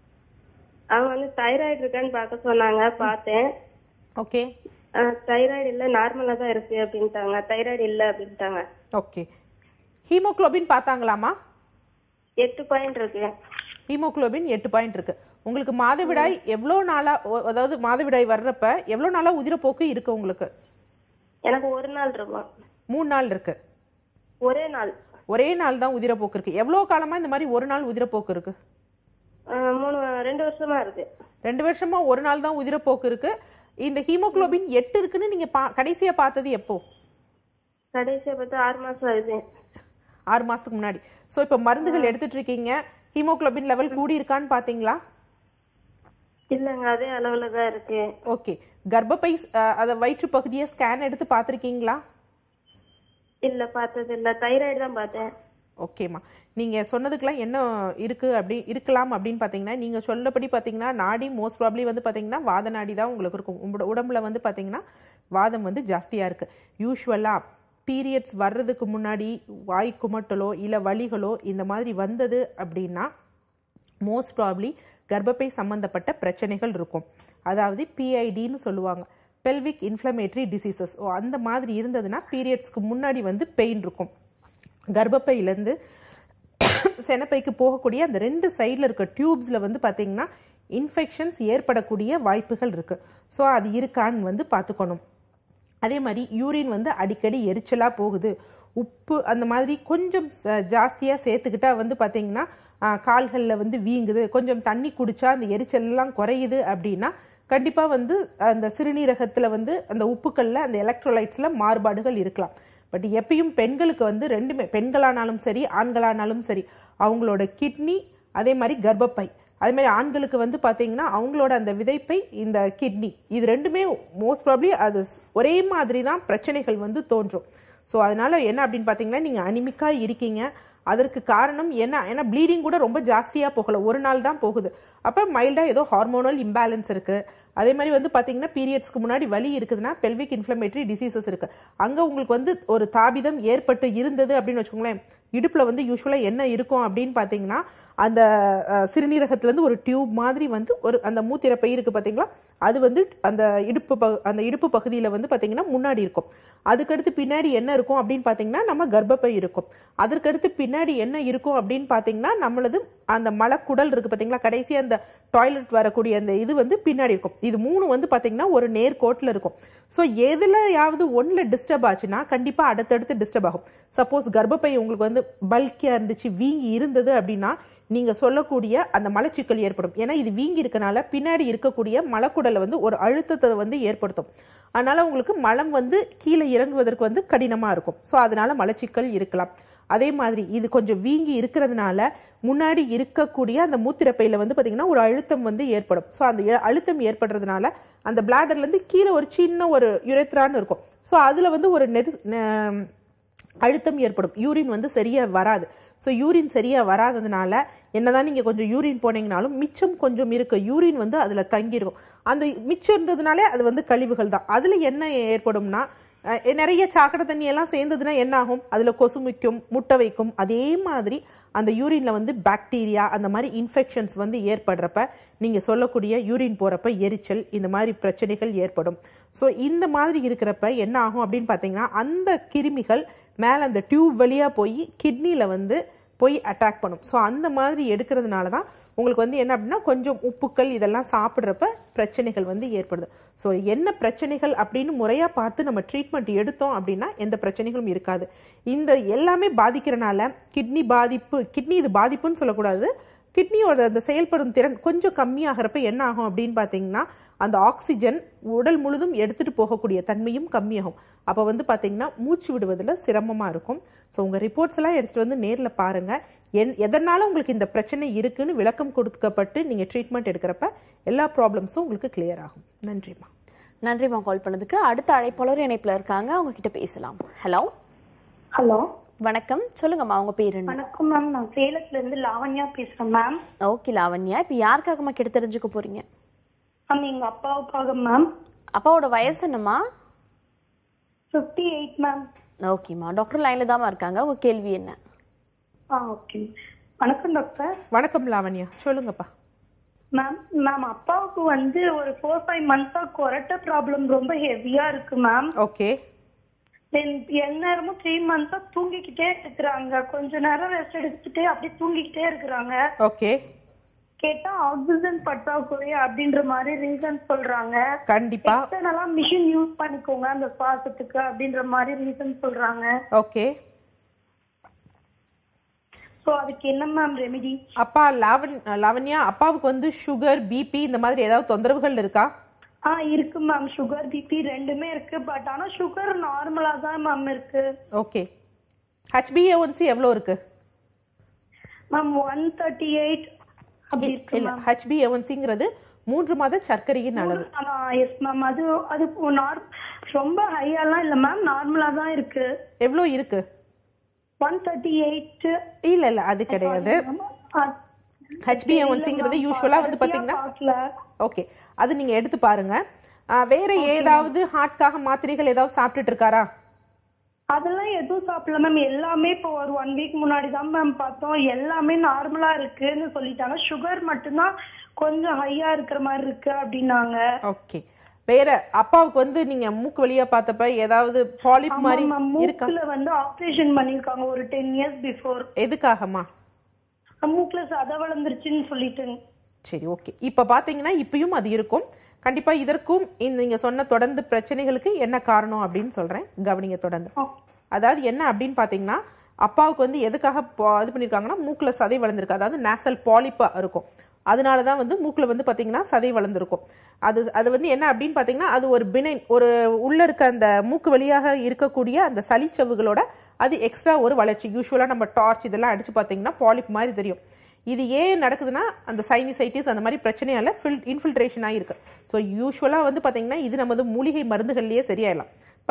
அவங்க வந்து தைராய்டு இருக்கான்னு பார்க்க சொன்னாங்க பார்த்தேன் ஓகே தைராய்டு இல்ல நார்மலா தான் இருக்கு அப்படின்ட்டாங்க தைராய்டு இல்ல அப்படின்ட்டாங்க ஓகே ஹீமோகுளோபின் பார்த்தாங்களாமா எட்டு பாயிண்ட் இருக்கு ஹீமோகுளோபின் எட்டு பாயிண்ட் இருக்கு உங்களுக்கு மாதவிடாய் எவ்வளோ நாளா ஒ- அதாவது மாதவிடாய் வர்றப்ப எவ்வளோ நாளா உதிரப்போக்கு இருக்கு உங்களுக்கு எனக்கு ஒரு நாள் இருக்கும் மூணு நாள் இருக்கு ஒரே நாள் ஒரே நாள் தான் உதிரப்போக்கு இருக்கு எவ்வளோ காலமா இந்த மாதிரி ஒரு நாள் உதிரப்போக்கு இருக்கு அஹ், மூணு ரெண்டு வருஷமா இருக்கு ரெண்டு வருஷமா ஒரு நாள் தான் உதிரப்போக்கு இருக்கு இந்த ஹீமோகுளோபின் எட்டு இருக்குன்னு நீங்க பா கடைசியா பார்த்தது எப்போ கடைசியா பார்த்தா ஆறு மாசம் ஆகுது ஆறு மாசத்துக்கு முன்னாடி ஸோ இப்போ மருந்துகள் எடுத்துட்டு இருக்கீங்க ஹீமோகுளோபின் லெவல் கூடி இருக்கான்னு பாத்தீங்களா இல்லங்க அதே அளவுல தான் இருக்கு ஓகே கர்ப்பப்பை அஹ், அத வயிற்று பகுதியை ஸ்கேன் எடுத்து பார்த்திருக்கீங்களா இல்ல பார்த்தது இல்ல தைராய்டு தான் பார்த்தேன் ஓகேம்மா நீங்க சொன்னதுக்கெல்லாம் என்ன இருக்கு அப்படி இருக்கலாம் அப்படின்னு பாத்தீங்கன்னா நீங்க சொல்லபடி பாத்தீங்கன்னா நாடி மோஸ்ட் ப்ராப்ளி வந்து பாத்தீங்கன்னா வாத நாடி தான் உங்களுக்கு இருக்கும் உங்களோட உடம்புல வந்து பாத்தீங்கன்னா வாதம் வந்து ஜாஸ்தியா இருக்கு யூஸ்வலா பீரியட்ஸ் வர்றதுக்கு முன்னாடி வாய் குமட்டலோ இல்ல வலிகளோ இந்த மாதிரி வந்தது அப்படின்னா மோஸ்ட் ப்ராப்ளி கர்ப்பப்பை சம்பந்தப்பட்ட பிரச்சனைகள் இருக்கும் அதாவது பிஐடின்னு சொல்லுவாங்க பெல்விக் இன்ஃப்ளமேட்டரி டிசீசஸ் ஓ அந்த மாதிரி இருந்ததுன்னா பீரியட்ஸ்க்கு முன்னாடி வந்து பெயின் இருக்கும் கர்ப்பப்பையிலேருந்து செனப்பைக்கு போகக்கூடிய அந்த ரெண்டு சைடில் இருக்க டியூப்ஸில் வந்து பார்த்தீங்கன்னா இன்ஃபெக்ஷன்ஸ் ஏற்படக்கூடிய வாய்ப்புகள் இருக்கு ஸோ அது இருக்கான்னு வந்து பார்த்துக்கணும் அதே மாதிரி யூரின் வந்து அடிக்கடி எரிச்சலா போகுது உப்பு அந்த மாதிரி கொஞ்சம் ச- ஜாஸ்தியா சேர்த்துக்கிட்டா வந்து பாத்தீங்கன்னா கால்களில் வந்து வீங்குது கொஞ்சம் தண்ணி குடிச்சா அந்த எரிச்சல் எல்லாம் குறையுது அப்படின்னா கண்டிப்பா வந்து அந்த சிறுநீரகத்துல வந்து அந்த உப்புக்கள்ல அந்த எலக்ட்ரோலைட்ஸ்ல மாறுபாடுகள் இருக்கலாம் பட் எப்பயும் பெண்களுக்கு வந்து ரெண்டுமே பெண்களானாலும் சரி ஆண்களானாலும் சரி அவங்களோட கிட்னி அதே மாதிரி கர்ப்பப்பை அதே மாதிரி ஆண்களுக்கு வந்து பாத்தீங்கன்னா அவங்களோட அந்த விதைப்பை இந்த கிட்னி இது ரெண்டுமே மோஸ்ட் ப்ராப்ளி அது ஸ்- ஒரே மாதிரி தான் பிரச்சனைகள் வந்து தோன்றும் ஸோ அதனால என்ன அப்படின்னு பார்த்தீங்கன்னா நீங்கள் அனிமிக்காக இருக்கீங்க அதற்கு காரணம் என்ன ஏன்னா ப்ளீடிங் கூட ரொம்ப ஜாஸ்தியா போகல ஒரு நாள் தான் போகுது அப்ப மைல்டா ஏதோ ஹார்மோனல் இம்பேலன்ஸ் இருக்கு அதே மாதிரி வந்து பாத்தீங்கன்னா பீரியட்ஸ்க்கு முன்னாடி வலி இருக்குதுன்னா பெல்விக் இன்ஃப்ளமேட்டரி டிசீசஸ் இருக்கு அங்க உங்களுக்கு வந்து ஒரு தாபிதம் ஏற்பட்டு இருந்தது அப்படின்னு வச்சுக்கோங்களேன் இடுப்புல வந்து யூஸ்வலா என்ன இருக்கும் அப்படின்னு பாத்தீங்கன்னா அந்த அஹ், சிறுநீரகத்துல இருந்து ஒரு டியூப் மாதிரி வந்து ஒரு அந்த மூத்திரப்பை இருக்கு பாத்தீங்களா அது வந்து அந்த இடுப்பு பகு- அந்த இடுப்பு பகுதியில வந்து பாத்தீங்கன்னா முன்னாடி இருக்கும் அதுக்கடுத்து பின்னாடி என்ன இருக்கும் அப்படின்னு பாத்தீங்கன்னா நம்ம கர்ப்பப்பை இருக்கும் அதற்கடுத்து பின்னாடி என்ன இருக்கும் அப்படின்னு பாத்தீங்கன்னா நம்மளது அந்த மலக்குடல் இருக்கு பாத்தீங்களா கடைசி அந்த டாய்லெட் வரக்கூடிய அந்த இது வந்து பின்னாடி இருக்கும் இது மூணு வந்து பாத்தீங்கன்னா ஒரு நேர்கோட்டில் இருக்கும் ஸோ எதுலயாவது ஒன்ல டிஸ்டர்ப் ஆச்சுன்னா கண்டிப்பா அடுத்தடுத்து டிஸ்டர்ப் ஆகும் சப்போஸ் கர்ப்பப்பை உங்களுக்கு வந்து பல்கியா இருந்துச்சு வீங்கி இருந்தது அப்படின்னா நீங்க சொல்லக்கூடிய அந்த மலச்சிக்கல் ஏற்படும் ஏன்னா இது வீங்கி இருக்கனால பின்னாடி இருக்கக்கூடிய மலக்குடலை வந்து ஒரு அழுத்தத்தை வந்து ஏற்படுத்தும் அதனால உங்களுக்கு மலம் வந்து கீழே இறங்குவதற்கு வந்து கடினமா இருக்கும் ஸோ அதனால மலச்சிக்கல் இருக்கலாம் அதே மாதிரி இது கொஞ்சம் வீங்கி இருக்கிறதுனால முன்னாடி இருக்கக்கூடிய அந்த மூத்திரப்பையில வந்து பாத்தீங்கன்னா ஒரு அழுத்தம் வந்து ஏற்படும் ஸோ அந்த இ- அழுத்தம் ஏற்படுறதுனால அந்த பிளாடர்ல இருந்து கீழே ஒரு சின்ன ஒரு யுரெத்ரான்னு இருக்கும் ஸோ அதுல வந்து ஒரு நெரு ந- அழுத்தம் ஏற்படும் யூரின் வந்து சரியா வராது ஸோ யூரின் சரியா வராததுனால என்னதான் நீங்க கொஞ்சம் யூரின் போனீங்கனாலும் மிச்சம் கொஞ்சம் இருக்கு யூரின் வந்து அதுல தங்கியிருக்கும் அந்த மிச்சம் இருந்ததுனாலே அது வந்து கழிவுகள் தான் அதுல என்ன ஏற்படும்னா அஹ், நிறைய சாக்கடை தண்ணி எல்லாம் சேர்ந்ததுன்னா என்ன ஆகும் அதுல கொசு மிக்கும் முட்டை வைக்கும் அதே மாதிரி அந்த யூரின்ல வந்து பாக்டீரியா அந்த மாதிரி இன்ஃபெக்ஷன்ஸ் வந்து ஏற்படுறப்ப நீங்க சொல்லக்கூடிய யூரின் போறப்ப எரிச்சல் இந்த மாதிரி பிரச்சனைகள் ஏற்படும் ஸோ இந்த மாதிரி இருக்கிறப்ப என்ன ஆகும் அப்படின்னு பார்த்தீங்கன்னா அந்த கிருமிகள் மேலே அந்த டியூப் வழியா போய் கிட்னில வந்து போய் அட்டாக் பண்ணும் ஸோ அந்த மாதிரி எடுக்கிறதுனால தான் உங்களுக்கு வந்து என்ன அப்படின்னா கொஞ்சம் உப்புக்கள் இதெல்லாம் சாப்பிட்றப்ப பிரச்சனைகள் வந்து ஏற்படுது ஸோ என்ன பிரச்சனைகள் அப்படின்னு முறையாக பார்த்து நம்ம ட்ரீட்மெண்ட் எடுத்தோம் அப்படின்னா எந்த பிரச்சனைகளும் இருக்காது இந்த எல்லாமே பாதிக்கிறனால கிட்னி பாதிப்பு கிட்னி இது பாதிப்புன்னு சொல்லக்கூடாது கிட்னியோட அந்த செயல்படும் திறன் கொஞ்சம் கம்மியாகிறப்ப என்ன ஆகும் அப்படின்னு பார்த்தீங்கன்னா அந்த ஆக்சிஜன் உடல் முழுதும் எடுத்துட்டு போகக்கூடிய தன்மையும் கம்மியாகும் அப்போ வந்து பார்த்தீங்கன்னா மூச்சு விடுவதில் சிரமமாக இருக்கும் ஸோ உங்கள் ரிப்போர்ட்ஸ் எல்லாம் எடுத்துட்டு வந்து நேரில் பாருங்க என் எதனால உங்களுக்கு இந்த பிரச்சனை இருக்குன்னு விளக்கம் கொடுக்கப்பட்டு நீங்கள் ட்ரீட்மெண்ட் எடுக்கிறப்ப எல்லா ப்ராப்ளம்ஸும் உங்களுக்கு கிளியர் ஆகும் நன்றிம்மா நன்றிம்மா கால் பண்ணதுக்கு அடுத்த அழைப்பாளர் இணைப்புல இருக்காங்க அவங்க கிட்ட பேசலாம் ஹலோ ஹலோ வணக்கம் சொல்லுங்கம்மா உங்க பேர் என்ன வணக்கம் மேம் நான் சேலத்துல இருந்து லாவண்யா பேசுறேன் மேம் ஓகே லாவண்யா இப்போ யாருக்காகம்மா கிட்ட தெரிஞ்சுக்க போறீங்க மேம் எங்க அப்பாவுக்காக மேம் அப்பாவோட வயசு என்னம்மா ஃபிஃப்டி எயிட் மேம் ஓகேம்மா டாக்டர் லைன்ல தாம்மா இருக்காங்க உங்க கேள்வி என்ன ஆ ஓகே வணக்கம் டாக்டர் வணக்கம் லாவண்யா சொல்லுங்கப்பா மேம் மேம் அப்பாவுக்கு வந்து ஒரு ஃபோர் ஃபைவ் மந்த்ஸா கொரட்டை ப்ராப்ளம் ரொம்ப ஹெவியா இருக்கு மேம் ஓகே தென் எந்நேரமும் த்ரீ மந்த்ஸா தூங்கிக்கிட்டே இருக்கிறாங்க கொஞ்ச நேரம் ரெஸ்ட் எடுத்துட்டு அப்படியே தூங்கிக்கிட்டே இருக்கிறாங்க ஓகே கேட்டா ஆக்சிஜன் பற்றாக்குறை அப்படின்ற மாதிரி ரீசன் சொல்றாங்க கண்டிப்பா எக்ஸ்டர்னலா மிஷின் யூஸ் பண்ணிக்கோங்க அந்த சுவாசத்துக்கு அப்படின்ற மாதிரி ரீசன் சொல்றாங்க ஓகே சோ அதுக்கு என்ன மேம் ரெமிடி அப்பா லாவன் லாவண்யா அப்பாவுக்கு வந்து சுகர் பிபி இந்த மாதிரி ஏதாவது தொந்தரவுகள் இருக்கா ஆ இருக்கு மேம் சுகர் பிபி ரெண்டுமே இருக்கு பட் ஆனா சுகர் நார்மலா தான் மேம் இருக்கு ஓகே ஹெச்பிஏஒன்சி எவ்வளோ இருக்கு மேம் ஒன் தேர்ட்டி எயிட் அப்படி இருக்கு இல்ல ஹெச்பிஏஒன்சிங்கிறது மூன்று மாத சர்க்கரையின் அளவு எஸ் மேம் அது அது நார் ரொம்ப ஹையாலாம் இல்ல மேம் நார்மலா தான் இருக்கு எவ்வளோ இருக்கு ஒன் தேர்ட்டி எயிட் இல்ல இல்ல அது கிடையாது ஹெச்பிஏஒன்சிங்கிறது யூஸ்வலா வந்து பாத்தீங்கன்னா பார்க்கல ஓகே அது நீங்க எடுத்து பாருங்க ஆ, வேற ஏதாவது ஹார்ட்காக மாத்திரைகள் ஏதாவது சாப்பிட்டுட்டு இருக்காரா அதெல்லாம் எதுவும் சாப்பிடல மேம் எல்லாமே இப்போ ஒரு ஒன் வீக் முன்னாடி தான் மேம் பார்த்தோம் எல்லாமே நார்மலா இருக்குன்னு சொல்லிட்டாங்க சுகர் மட்டும்தான் கொஞ்சம் ஹையா இருக்கிற மாதிரி இருக்கு அப்படின்னாங்க ஓகே வேற அப்பாவுக்கு வந்து நீங்க மூக்கு வழியா பார்த்தப்ப ஏதாவது பாலிப் மாதிரி மேம் இருக்கா மூக்குல வந்து ஆபரேஷன் பண்ணிருக்காங்க ஒரு டென் இயர்ஸ் பிஃபோர் எதுக்காகமா மூக்குல சத வளர்ந்துருச்சுன்னு சொல்லிட்டு சரி ஓகே இப்ப பாத்தீங்கன்னா இப்பயும் அது இருக்கும் கண்டிப்பா இதற்கும் இந்த நீங்க சொன்ன தொடர்ந்து பிரச்சனைகளுக்கு என்ன காரணம் அப்படின்னு சொல்றேன் கவனிங்க தொடர்ந்து அதாவது என்ன அப்படின்னு பாத்தீங்கன்னா அப்பாவுக்கு வந்து எதுக்காக பா- இது பண்ணிருக்காங்கன்னா மூக்குல சதை வளர்ந்துருக்கு அதாவது நேசல் பாலிப்பா இருக்கும் அதனால தான் வந்து மூக்குல வந்து பாத்தீங்கன்னா சதை வளர்ந்துருக்கும் அது அது வந்து என்ன அப்படின்னு பாத்தீங்கன்னா அது ஒரு பினைன் ஒரு உள்ள இருக்க அந்த மூக்கு வழியாக இருக்கக்கூடிய அந்த சளிச்சவுகளோட அது எக்ஸ்ட்ரா ஒரு வளர்ச்சி யூஸ்வலா நம்ம டார்ச் இதெல்லாம் அடிச்சு பாத்தீங்கன்னா பாலிப் மாதிரி தெரியும் இது ஏன் நடக்குதுன்னா அந்த சைனிசைட்டிஸ் அந்த மாதிரி பிரச்சனையால ஃபில் இன்ஃபில்ட்ரேஷன் ஆகிருக்கு ஸோ யூஸ்வலாக வந்து பார்த்தீங்கன்னா இது நமது மூலிகை மருந்துகள்லேயே சரியாயிடலாம் பட்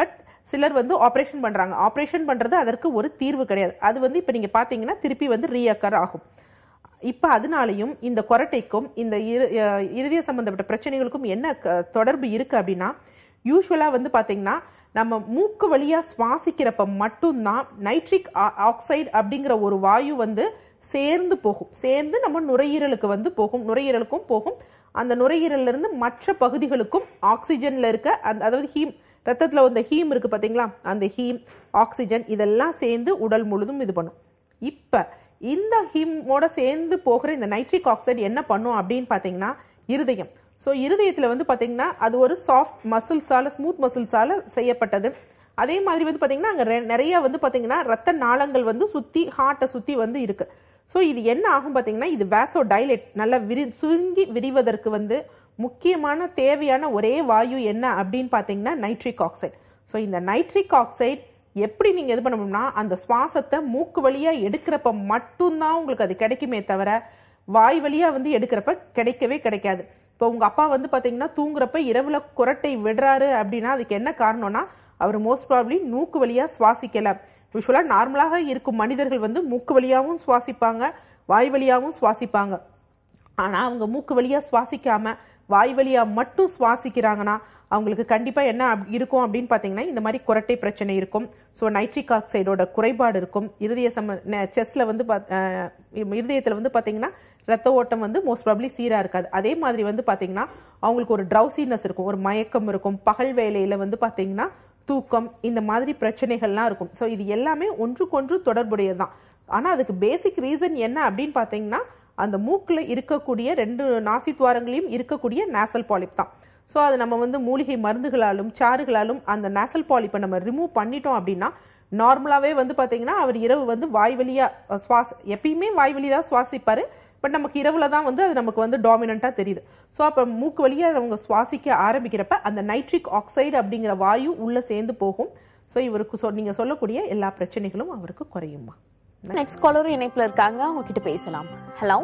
சிலர் வந்து ஆப்ரேஷன் பண்றாங்க ஆப்ரேஷன் பண்றது அதற்கு ஒரு தீர்வு கிடையாது அது வந்து இப்போ நீங்க பாத்தீங்கன்னா திருப்பி வந்து ரீஅக்கர் ஆகும் இப்போ அதனாலையும் இந்த கொரட்டைக்கும் இந்த இரு- அஹ் இருதய சம்பந்தப்பட்ட பிரச்சனைகளுக்கும் என்ன க- தொடர்பு இருக்கு அப்படின்னா யூஸ்வலா வந்து பாத்தீங்கன்னா நம்ம மூக்கு வழியா சுவாசிக்கிறப்ப மட்டும்தான் நைட்ரிக் ஆக்சைடு அப்படிங்கிற ஒரு வாயு வந்து சேர்ந்து போகும் சேர்ந்து நம்ம நுரையீரலுக்கு வந்து போகும் நுரையீரலுக்கும் போகும் அந்த நுரையீரல்ல இருந்து மற்ற பகுதிகளுக்கும் ஆக்சிஜன்ல இருக்க அந்த அதாவது ஹீம் ரத்தத்துல வந்து ஹீம் இருக்கு பாத்தீங்களா அந்த ஹீம் ஆக்சிஜன் இதெல்லாம் சேர்ந்து உடல் முழுதும் இது பண்ணும் இப்ப இந்த ஹீமோட சேர்ந்து போகிற இந்த நைட்ரிக் ஆக்சைடு என்ன பண்ணும் அப்படின்னு பாத்தீங்கன்னா இருதயம் ஸோ இருதயத்துல வந்து பாத்தீங்கன்னா அது ஒரு சாஃப்ட் மசில்ஸால ஸ்மூத் மசில்ஸால செய்யப்பட்டது அதே மாதிரி வந்து பாத்தீங்கன்னா அங்க ரெ- நிறைய வந்து பாத்தீங்கன்னா ரத்த நாளங்கள் வந்து சுத்தி ஹார்ட்டை சுத்தி வந்து இருக்கு ஸோ இது என்ன ஆகும் பாத்தீங்கன்னா இது வேசோ டைலேட் நல்லா விரி சுருங்கி விரிவதற்கு வந்து முக்கியமான தேவையான ஒரே வாயு என்ன அப்படின்னு பாத்தீங்கன்னா நைட்ரிக் ஆக்சைடு ஸோ இந்த நைட்ரிக் ஆக்சைடு எப்படி நீங்க இது பண்ணணும்னா அந்த சுவாசத்தை மூக்கு வழியா எடுக்கிறப்ப மட்டும்தான் உங்களுக்கு அது கிடைக்குமே தவிர வாய் வழியா வந்து எடுக்கிறப்ப கிடைக்கவே கிடைக்காது இப்போ உங்க அப்பா வந்து பாத்தீங்கன்னா தூங்குறப்ப இரவுல குரட்டை விடுறாரு அப்படின்னா அதுக்கு என்ன காரணம்னா அவர் மோஸ்ட் ப்ராப்ளி மூக்கு வழியா சுவாசிக்கல யூஸ்வலா நார்மலாக இருக்கும் மனிதர்கள் வந்து மூக்கு வழியாவும் சுவாசிப்பாங்க வாய் வழியாவும் சுவாசிப்பாங்க ஆனா அவங்க மூக்கு வழியா சுவாசிக்காம வாய் வழியா மட்டும் சுவாசிக்கிறாங்கன்னா அவங்களுக்கு கண்டிப்பா என்ன அப்- இருக்கும் அப்படின்னு பாத்தீங்கன்னா இந்த மாதிரி குரட்டை பிரச்சனை இருக்கும் ஸோ நைட்ரிக் ஆக்சைடோட குறைபாடு இருக்கும் இருதய சம்ம செஸ்ல வந்து பாத்- அஹ், இருதயத்துல வந்து பாத்தீங்கன்னா ரத்த ஓட்டம் வந்து மோஸ்ட் ப்ராப்ளி சீரா இருக்காது அதே மாதிரி வந்து பாத்தீங்கன்னா அவங்களுக்கு ஒரு ட்ரௌசினஸ் இருக்கும் ஒரு மயக்கம் இருக்கும் பகல் வேலையில வந்து பாத்தீங்கன்னா தூக்கம் இந்த மாதிரி பிரச்சனைகள்லாம் இருக்கும் ஸோ இது எல்லாமே ஒன்றுக்கொன்று தொடர்புடையது தான் ஆனா அதுக்கு பேசிக் ரீசன் என்ன அப்படின்னு பாத்தீங்கன்னா அந்த மூக்குல இருக்கக்கூடிய ரெண்டு நாசி துவாரங்களையும் இருக்கக்கூடிய நேசல் பாலிப் தான் ஸோ அது நம்ம வந்து மூலிகை மருந்துகளாலும் சாறுகளாலும் அந்த நேசல் பாலிப்பை நம்ம ரிமூவ் பண்ணிட்டோம் அப்படின்னா நார்மலாவே வந்து பாத்தீங்கன்னா அவர் இரவு வந்து வாய் வழியா அஹ், சுவாச எப்பயுமே வாய் வழியா தான் சுவாசிப்பாரு பட் நமக்கு இரவுல தான் வந்து அது நமக்கு வந்து டாமினண்டா தெரியுது ஸோ அப்போ மூக்கு வழியா அவங்க சுவாசிக்க ஆரம்பிக்கிறப்ப அந்த நைட்ரிக் ஆக்சைடு அப்படிங்கிற வாயு உள்ள சேர்ந்து போகும் ஸோ இவருக்கு சொ- நீங்க சொல்லக்கூடிய எல்லா பிரச்சனைகளும் அவருக்கு குறையுமா நெக்ஸ்ட் காலரும் இணைப்புல இருக்காங்க அவங்க கிட்ட பேசலாம் ஹலோ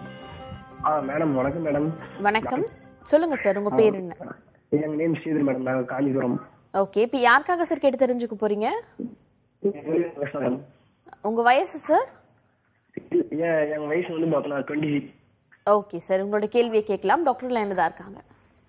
ஆ மேடம் வணக்கம் மேடம் வணக்கம் சொல்லுங்க சார் உங்க பேர் என்ன எங்க நேம் ஸ்ரீதர் மேடம் நாங்கள் காஞ்சிபுரம் ஓகே இப்போ யாருக்காக சார் கேட்டு தெரிஞ்சுக்க போறீங்க மேடம் உங்க வயசு சார் ஏன் எங்க வயசு வந்து பார்த்தோன்னா டுவெண்ட்டி ஓகே சார் உங்களோட கேள்வியை கேட்கலாம் டாக்டர் லைன்ல தான் இருக்காங்க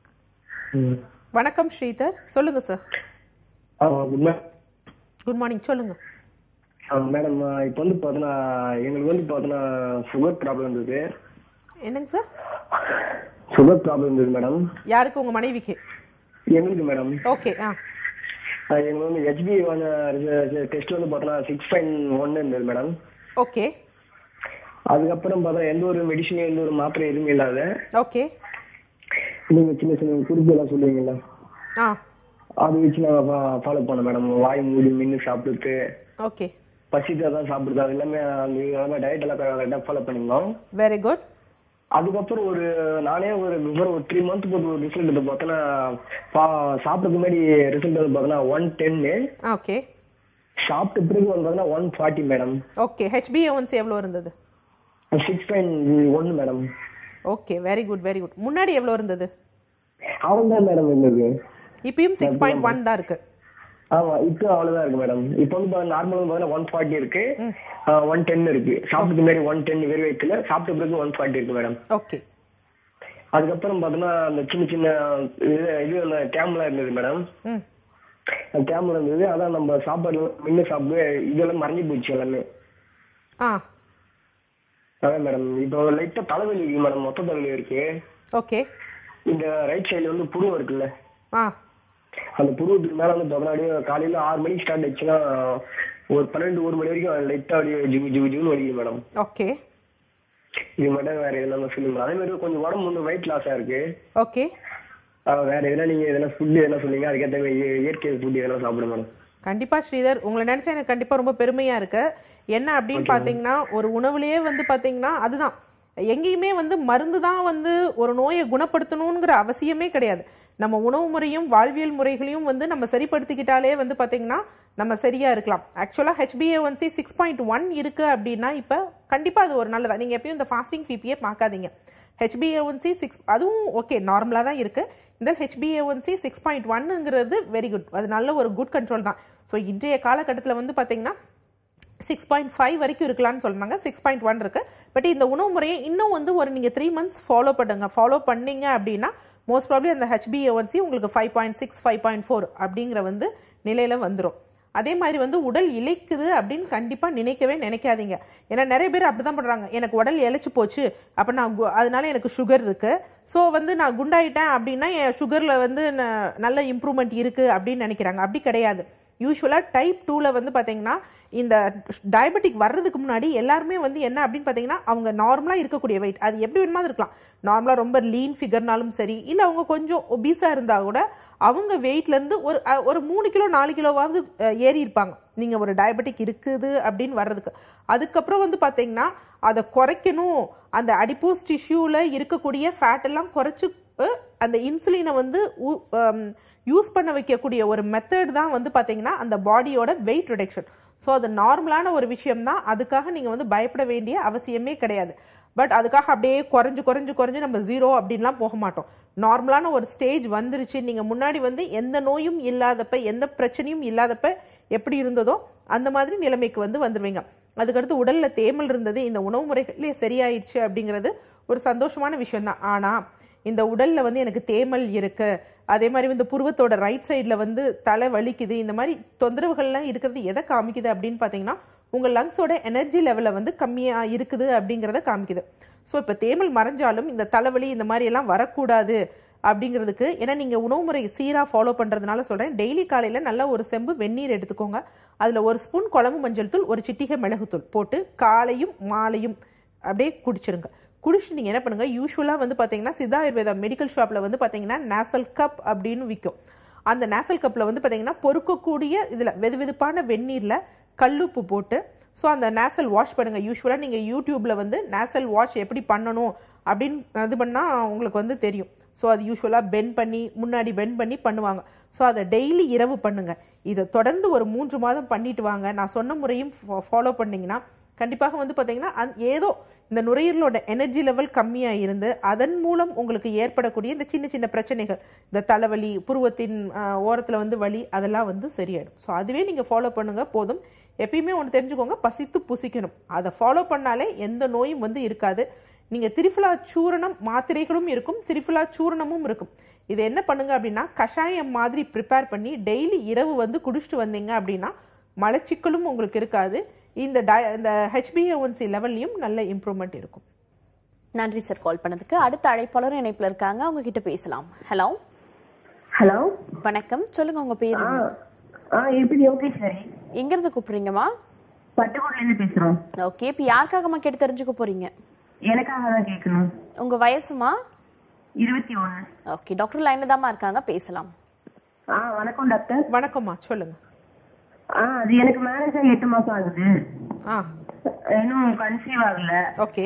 வணக்கம் ஸ்ரீதர் சொல்லுங்க sir good morning good morning சொல்லுங்க மேடம் இப்போ வந்து பார்த்தோன்னா எங்களுக்கு வந்து பார்த்தோன்னா சுகர் ப்ராப்ளம் இருந்தது என்னங்க சார் சுகர் ப்ராப்ளம் இருந்தது மேடம் யாருக்கு உங்க மனைவிக்கு எங்களுக்கு மேடம் ஓகே ஆ எங்களுக்கு வந்து ஹெச்பி டெஸ்ட் வந்து பார்த்தோன்னா சிக்ஸ் பாயிண்ட் ஒன்னு இருந்தது மேடம் ஓகே அதுக்கப்புறம் பார்த்தா எந்த ஒரு மெடிசன் எந்த ஒரு மாத்திரை எதுவுமே இல்லாத ஓகே நீங்க சின்ன சின்ன குறிப்பு எல்லாம் சொல்லுவீங்களா ஆ அது வச்சு நான் ஃபாலோ பண்ணேன் மேடம் வாய் மூடி மின்னு சாப்பிட்டுட்டு ஓகே பசித்தா தான் சாப்பிடுது அது எல்லாமே அந்த எல்லாமே டயட் எல்லாம் கரெக்டாக ஃபாலோ பண்ணிருந்தோம் வெரி குட் அதுக்கப்புறம் ஒரு நானே ஒரு பிஃபோர் ஒரு த்ரீ மந்த் போட்டு ஒரு ரிசல்ட் எடுத்து பார்த்தோன்னா பா- சாப்பிட்டதுக்கு முன்னாடி ரிசல்ட் வந்து பார்த்தோன்னா ஒன் டென்னு ஓகே சாப்பிட்ட பிறகு வந்து பார்த்தோன்னா ஒன் ஃபார்ட்டி மேடம் ஓகே ஹெச்பிஏஒன்சி எவ்வளோ இருந்தது சிக்ஸ் பாயிண்ட் ஒன்று madam okay very good very good முன்னாடி எவ்வளோ இருந்தது அவன் தான் மேடம் இருந்தது இப்பயும் சிக்ஸ் பாயிண்ட் ஒன் தான் இருக்கு ஆமா இப்போ அவ்வளவுதான் இருக்கு மேடம் இப்போ வந்து நார்மல் பார்த்தீங்கன்னா ஒன் ஃபார்ட்டி இருக்கு ஒன் டென் இருக்கு சாப்பிட்டதுக்கு முன்னாடி ஒன் டென் வெறும் வயிற்றுல சாப்பிட்ட பிறகு ஒன் ஃபார்ட்டி இருக்கு மேடம் ஓகே அதுக்கப்புறம் பார்த்தோன்னா அந்த சின்ன சின்ன இது இது அந்த கேம்லாம் இருந்தது மேடம் ம் அந்த கேம்ல இருந்தது அதான் நம்ம சாப்பாடு முன்ன சாப்பிடு இதெல்லாம் மறைஞ்சு போச்சு எல்லாமே ஆ அதான் மேடம் இப்போ லைட்டா தலைவலி இருக்கு மேடம் மொத்த தலைவலி இருக்கு ஓகே இந்த ரைட் சைடுல வந்து புருவம் இருக்குல்ல ஆ அந்த புருவத்துக்கு மேல வந்து பார்த்தோன்னா அப்படியே காலையில ஆறு மணிக்கு ஸ்டார்ட் ஆச்சுன்னா ஒரு பன்னெண்டு ஒரு மணி வரைக்கும் லைட்டா அப்படியே ஜிகு ஜிகு ஜிகுன்னு வலிக்குது மேடம் ஓகே இது மட்டும் வேற எதுனா சொல்லுங்க அதே மாதிரி கொஞ்சம் உடம்பு வந்து வெயிட் லாஸா இருக்கு ஓகே அஹ் வேற எதுனா நீங்க எதனா ஃபுட் எதனா சொன்னீங்க அதுக்கேற்ற மாதிரி இய- இயற்கை ஃபுட் எதனா சாப்பிடுங்க மேடம் கண்டிப்பா ஸ்ரீதர் உங்களை நினைச்சா எனக்கு கண்டிப்பா ரொம்ப பெருமையா இருக்கு என்ன அப்படின்னு பாத்தீங்கன்னா ஒரு உணவுலயே வந்து பாத்தீங்கன்னா அதுதான் எங்கேயுமே வந்து மருந்து தான் வந்து ஒரு நோயை குணப்படுத்தணுங்கிற அவசியமே கிடையாது நம்ம உணவு முறையும் வாழ்வியல் முறைகளையும் வந்து நம்ம சரிப்படுத்திக்கிட்டாலே வந்து பாத்தீங்கன்னா நம்ம சரியா இருக்கலாம் ஆக்சுவலா ஹெச்பிஏ சிக்ஸ் பாயிண்ட் ஒன் இருக்கு அப்படின்னா இப்ப கண்டிப்பா அது ஒரு நல்லதா நீங்க எப்பயும் இந்த ஃபாஸ்டிங் பிபிஏ பார்க்காதீங்க ஹெச்பிஏஒன்சி சிக்ஸ் அதுவும் ஓகே நார்மலாக தான் இருக்கு இந்த ஹெச்பிஏஒன்சி சிக்ஸ் பாயிண்ட் ஒன்னுங்கிறது வெரி குட் அது நல்ல ஒரு குட் கண்ட்ரோல் தான் ஸோ இன்றைய காலகட்டத்தில் வந்து பார்த்தீங்கன்னா சிக்ஸ் பாயிண்ட் ஃபைவ் வரைக்கும் இருக்கலாம்னு சொல்றாங்க சிக்ஸ் பாயிண்ட் ஒன் இருக்கு பட் இந்த உணவு முறையை இன்னும் வந்து ஒரு நீங்கள் த்ரீ மந்த்ஸ் ஃபாலோ பண்ணுங்க ஃபாலோ பண்ணீங்க அப்படின்னா மோஸ்ட் ப்ராப்ளி அந்த ஹெச்பிஏஒன்சி உங்களுக்கு five point six five point four அப்படிங்கிற வந்து நிலையில வந்துடும் அதே மாதிரி வந்து உடல் இழைக்குது அப்படின்னு கண்டிப்பா நினைக்கவே நினைக்காதீங்க ஏன்னா நிறைய பேர் அப்படிதான் பண்றாங்க எனக்கு உடல் இழைச்சு போச்சு அப்ப நான் கு- அதனால எனக்கு சுகர் இருக்கு ஸோ வந்து நான் குண்டாயிட்டேன் அப்படின்னா என் சுகர்ல வந்து ந- நல்ல இம்ப்ரூவ்மெண்ட் இருக்கு அப்படின்னு நினைக்கிறாங்க அப்படி கிடையாது யூஸ்வலாக டைப் டூவில் வந்து பார்த்தீங்கன்னா இந்த டயபெட்டிக் வர்றதுக்கு முன்னாடி எல்லாருமே வந்து என்ன அப்படின்னு பார்த்தீங்கன்னா அவங்க நார்மலாக இருக்கக்கூடிய வெயிட் அது எப்படி வேணுமா இருக்கலாம் நார்மலாக ரொம்ப லீன் ஃபிகர்னாலும் சரி இல்லை அவங்க கொஞ்சம் ஒபீஸாக இருந்தால் கூட அவங்க வெயிட்லேருந்து ஒரு அஹ், ஒரு மூணு கிலோ நாலு கிலோவாவது அஹ், ஏறி இருப்பாங்க நீங்கள் ஒரு டயபெட்டிக் இருக்குது அப்படின்னு வர்றதுக்கு அதுக்கப்புறம் வந்து பார்த்தீங்கன்னா அதை குறைக்கணும் அந்த அடிப்போஸ் டிஷ்யூவில் இருக்கக்கூடிய ஃபேட் எல்லாம் குறைச்சு அஹ், அந்த இன்சுலினை வந்து யூஸ் பண்ண வைக்கக்கூடிய ஒரு மெத்தட் தான் வந்து பார்த்தீங்கன்னா அந்த பாடியோட வெயிட் ரிடக்ஷன் ஸோ அது நார்மலான ஒரு விஷயம் தான் அதுக்காக நீங்கள் வந்து பயப்பட வேண்டிய அவசியமே கிடையாது பட் அதுக்காக அப்படியே குறைஞ்சு குறைஞ்சு குறைஞ்சு நம்ம ஜீரோ அப்படின்லாம் போக மாட்டோம் நார்மலான ஒரு ஸ்டேஜ் வந்துருச்சு நீங்கள் முன்னாடி வந்து எந்த நோயும் இல்லாதப்ப எந்த பிரச்சனையும் இல்லாதப்ப எப்படி இருந்ததோ அந்த மாதிரி நிலைமைக்கு வந்து வந்துருவீங்க அதுக்கடுத்து உடல்ல தேமல் இருந்தது இந்த உணவு முறைகளே சரியாயிடுச்சு அப்படிங்கிறது ஒரு சந்தோஷமான விஷயம் தான் ஆனா இந்த உடல்ல வந்து எனக்கு தேமல் இருக்கு அதே மாதிரி வந்து புருவத்தோட ரைட் சைடுல வந்து தலை வலிக்குது இந்த மாதிரி தொந்தரவுகள்லாம் இருக்கிறது எதை காமிக்குது அப்படின்னு பாத்தீங்கன்னா உங்க லங்ஸோட எனர்ஜி லெவலை வந்து கம்மியா இருக்குது அப்படிங்கறத காமிக்குது ஸோ இப்போ தேமல் மறைஞ்சாலும் இந்த தலைவலி இந்த மாதிரி எல்லாம் வரக்கூடாது அப்படிங்கிறதுக்கு ஏன்னா நீங்க உணவு முறை சீரா ஃபாலோ பண்றதுனால சொல்றேன் டெய்லி காலையில நல்லா ஒரு செம்பு வெந்நீர் எடுத்துக்கோங்க அதுல ஒரு ஸ்பூன் குழம்பு மஞ்சள் தூள் ஒரு சிட்டிகை மிளகுத்தூள் போட்டு காலையும் மாலையும் அப்படியே குடிச்சிருங்க குடிச்சு நீங்க என்ன பண்ணுங்க யூஸ்வலா வந்து பாத்தீங்கன்னா சித்தா ஆயுர்வேதா மெடிக்கல் ஷாப்ல வந்து பாத்தீங்கன்னா நேசல் கப் அப்படின்னு விற்கும் அந்த நேசல் கப்ல வந்து பாத்தீங்கன்னா பொறுக்கக்கூடிய இதுல வெது வெதுப்பான வெந்நீர்ல கல்லுப்பு போட்டு ஸோ அந்த நேசல் வாஷ் பண்ணுங்க யூஸ்வலாக நீங்கள் யூடியூப்ல வந்து நேசல் வாஷ் எப்படி பண்ணணும் அப்படின்னு இது பண்ணால் உங்களுக்கு வந்து தெரியும் ஸோ அது யூஸ்வலாக பெண்ட் பண்ணி முன்னாடி பெண்ட் பண்ணி பண்ணுவாங்க ஸோ அதை டெய்லி இரவு பண்ணுங்க இதை தொடர்ந்து ஒரு மூன்று மாதம் பண்ணிட்டு வாங்க நான் சொன்ன முறையும் ஃபாலோ பண்ணீங்கன்னா கண்டிப்பாக வந்து பார்த்தீங்கன்னா அந்த- ஏதோ இந்த நுரையீரலோட எனர்ஜி லெவல் கம்மியாக இருந்து அதன் மூலம் உங்களுக்கு ஏற்படக்கூடிய இந்த சின்ன சின்ன பிரச்சனைகள் இந்த தலைவலி புருவத்தின் ஓரத்தில் வந்து வலி அதெல்லாம் வந்து சரியாயிடும் ஸோ அதுவே நீங்கள் ஃபாலோ பண்ணுங்க போதும் எப்பயுமே ஒன்று தெரிஞ்சுக்கோங்க பசித்து புசிக்கணும் அதை ஃபாலோ பண்ணாலே எந்த நோயும் வந்து இருக்காது நீங்கள் திரிஃபுலா சூரணம் மாத்திரைகளும் இருக்கும் திரிஃபுலா சூரணமும் இருக்கும் இது என்ன பண்ணுங்க அப்படின்னா கஷாயம் மாதிரி ப்ரிப்பேர் பண்ணி டெய்லி இரவு வந்து குடிச்சிட்டு வந்தீங்க அப்படின்னா மலச்சிக்கலும் உங்களுக்கு இருக்காது இந்த டய இந்த ஹெச்பிஏஒன்சி லெவல்லையும் நல்ல இம்ப்ரூவ்மெண்ட் இருக்கும் நன்றி சார் கால் பண்ணதுக்கு அடுத்த அழைப்பாளரும் இணைப்புல இருக்காங்க அவங்க கிட்ட பேசலாம் ஹலோ ஹலோ வணக்கம் சொல்லுங்க உங்க பேர் ஆ என்ன? ஆ எப்படி யோகேஸ்வரி எங்க இருந்து கூப்பிடுறீங்கம்மா பட்டுக்கோட்ல இருந்து பேசுறோம் ஓகே இப்போ யாருக்காகம்மா கேட்டு தெரிஞ்சுக்க போறீங்க எனக்காக தான் கேட்கணும் உங்க வயசுமா இருபத்தி ஒண்ணு ஓகே டாக்டர் லைன்ல தாம்மா இருக்காங்க பேசலாம் ஆ வணக்கம் டாக்டர் வணக்கம்மா சொல்லுங்க ஆ அது எனக்கு மேரேஜ் ஆகி எட்டு மாசம் ஆகுது ஆ இன்னும் கன்சீவ் ஆகல ஓகே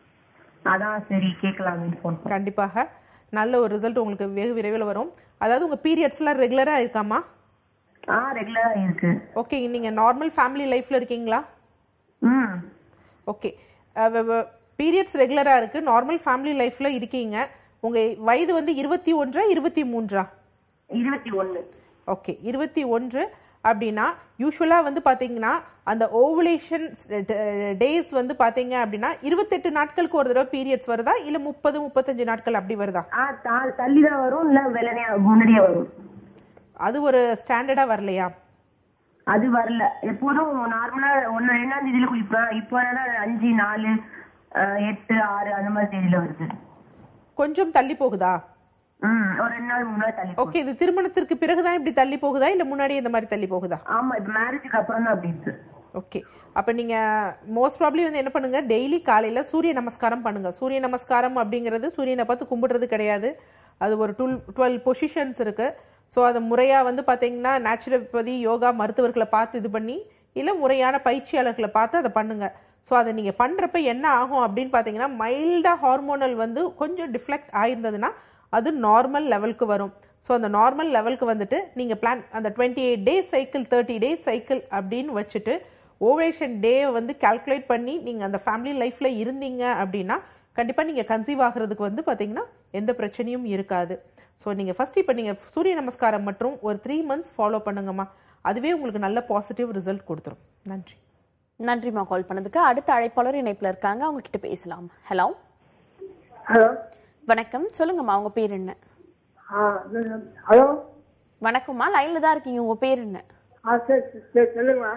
அதான் சரி கேட்கலாம்னு ஃபோன் கண்டிப்பாக நல்ல ஒரு ரிசல்ட் உங்களுக்கு வெகு விரைவில் வரும் அதாவது உங்க பீரியட்ஸ்லாம் ரெகுலராக இருக்காமா ஆ ரெகுலரா இருக்கு ஓகே நீங்க நார்மல் ஃபேமிலி லைஃப்ல இருக்கீங்களா ம் ஓகே பீரியட்ஸ் ரெகுலரா இருக்கு நார்மல் ஃபேமிலி லைஃப்ல இருக்கீங்க உங்க வயது வந்து இருபத்தி ஒன்றா இருபத்தி மூன்றா இருபத்தி ஒண்ணு ஓகே இருபத்தி ஒன்று அப்படின்னா யூஸ்வலாக வந்து பார்த்தீங்கன்னா அந்த ஓவுலேஷன் டேஸ் வந்து பார்த்தீங்க அப்படின்னா இருபத்தெட்டு நாட்களுக்கு ஒரு தடவை பீரியட்ஸ் வருதா இல்லை முப்பது முப்பத்தஞ்சு நாட்கள் அப்படி வருதா ஆ தா- தள்ளிதான் வரும் இல்ல வெள்ளனையா முன்னாடியே வரும் அது ஒரு ஸ்டாண்டர்டாக வரலையா அது வரல எப்போதும் நார்மலா ஒன்னு ரெண்டாம் தேதியில குளிப்பேன் இப்போ என்னன்னா அஞ்சு நாலு ஆ, எட்டு ஆறு அந்த மாதிரி தேதியில வருது கொஞ்சம் தள்ளி போகுதா ம் ஒரு ரெண்டு நாள் முன்னாடி தள்ளி போகும். ஓகே இது திருமணத்திற்கு பிறகுதான் இப்படி தள்ளி போகுதா இல்லை முன்னாடியே இந்த மாதிரி தள்ளி போகுதா ஆமா இப்ப மேரேஜுக்கு அப்புறம் தான் அப்படி இருக்கு ஓகே அப்ப நீங்க மோஸ்ட் ப்ராப்ளி வந்து என்ன பண்ணுங்க டெய்லி காலையில சூரிய நமஸ்காரம் பண்ணுங்க சூரிய நமஸ்காரம் அப்படிங்கிறது சூரியனை பார்த்து கும்பிடுறது கிடையாது அது ஒரு டுல் டுவெல் பொசிஷன்ஸ் இருக்கு ஸோ அதை முறையா வந்து பாத்தீங்கன்னா நேச்சுரோபதி யோகா மருத்துவர்களை பார்த்து இது பண்ணி இல்ல முறையான பயிற்சியாளர்களை பார்த்து அதை பண்ணுங்க ஸோ அதை நீங்க பண்றப்ப என்ன ஆகும் அப்படின்னு பாத்தீங்கன்னா மைல்டா ஹார்மோனல் வந்து கொஞ்சம் டிஃப்ளெக்ட் ஆயிருந்ததுன்னா அது நார்மல் லெவலுக்கு வரும் ஸோ அந்த நார்மல் லெவலுக்கு வந்துட்டு நீங்க பிளான் அந்த twenty eight days cycle thirty days cycle அப்படின்னு வச்சுட்டு ஓவேஷன் டே வந்து கால்குலேட் பண்ணி நீங்க அந்த ஃபேமிலி லைஃப்ல இருந்தீங்க அப்படின்னா கண்டிப்பாக நீங்கள் கன்சீவ் ஆகிறதுக்கு வந்து பார்த்தீங்கன்னா எந்த பிரச்சனையும் இருக்காது ஸோ நீங்கள் ஃபர்ஸ்ட் இப்போ நீங்கள் சூரிய நமஸ்காரம் மற்றும் ஒரு த்ரீ மந்த்ஸ் ஃபாலோ பண்ணுங்கம்மா அதுவே உங்களுக்கு நல்ல பாசிட்டிவ் ரிசல்ட் கொடுத்துரும் நன்றி நன்றிம்மா கால் பண்ணதுக்கு அடுத்த அழைப்பாளர் இணைப்புல இருக்காங்க அவங்க கிட்ட பேசலாம் ஹலோ ஹலோ வணக்கம் சொல்லுங்கம்மா உங்க பேர் என்ன ஆ ஹலோ வணக்கம்மா லைன்ல தான் இருக்கீங்க உங்க பேர் என்ன ஆ சரி சரி சொல்லுங்கம்மா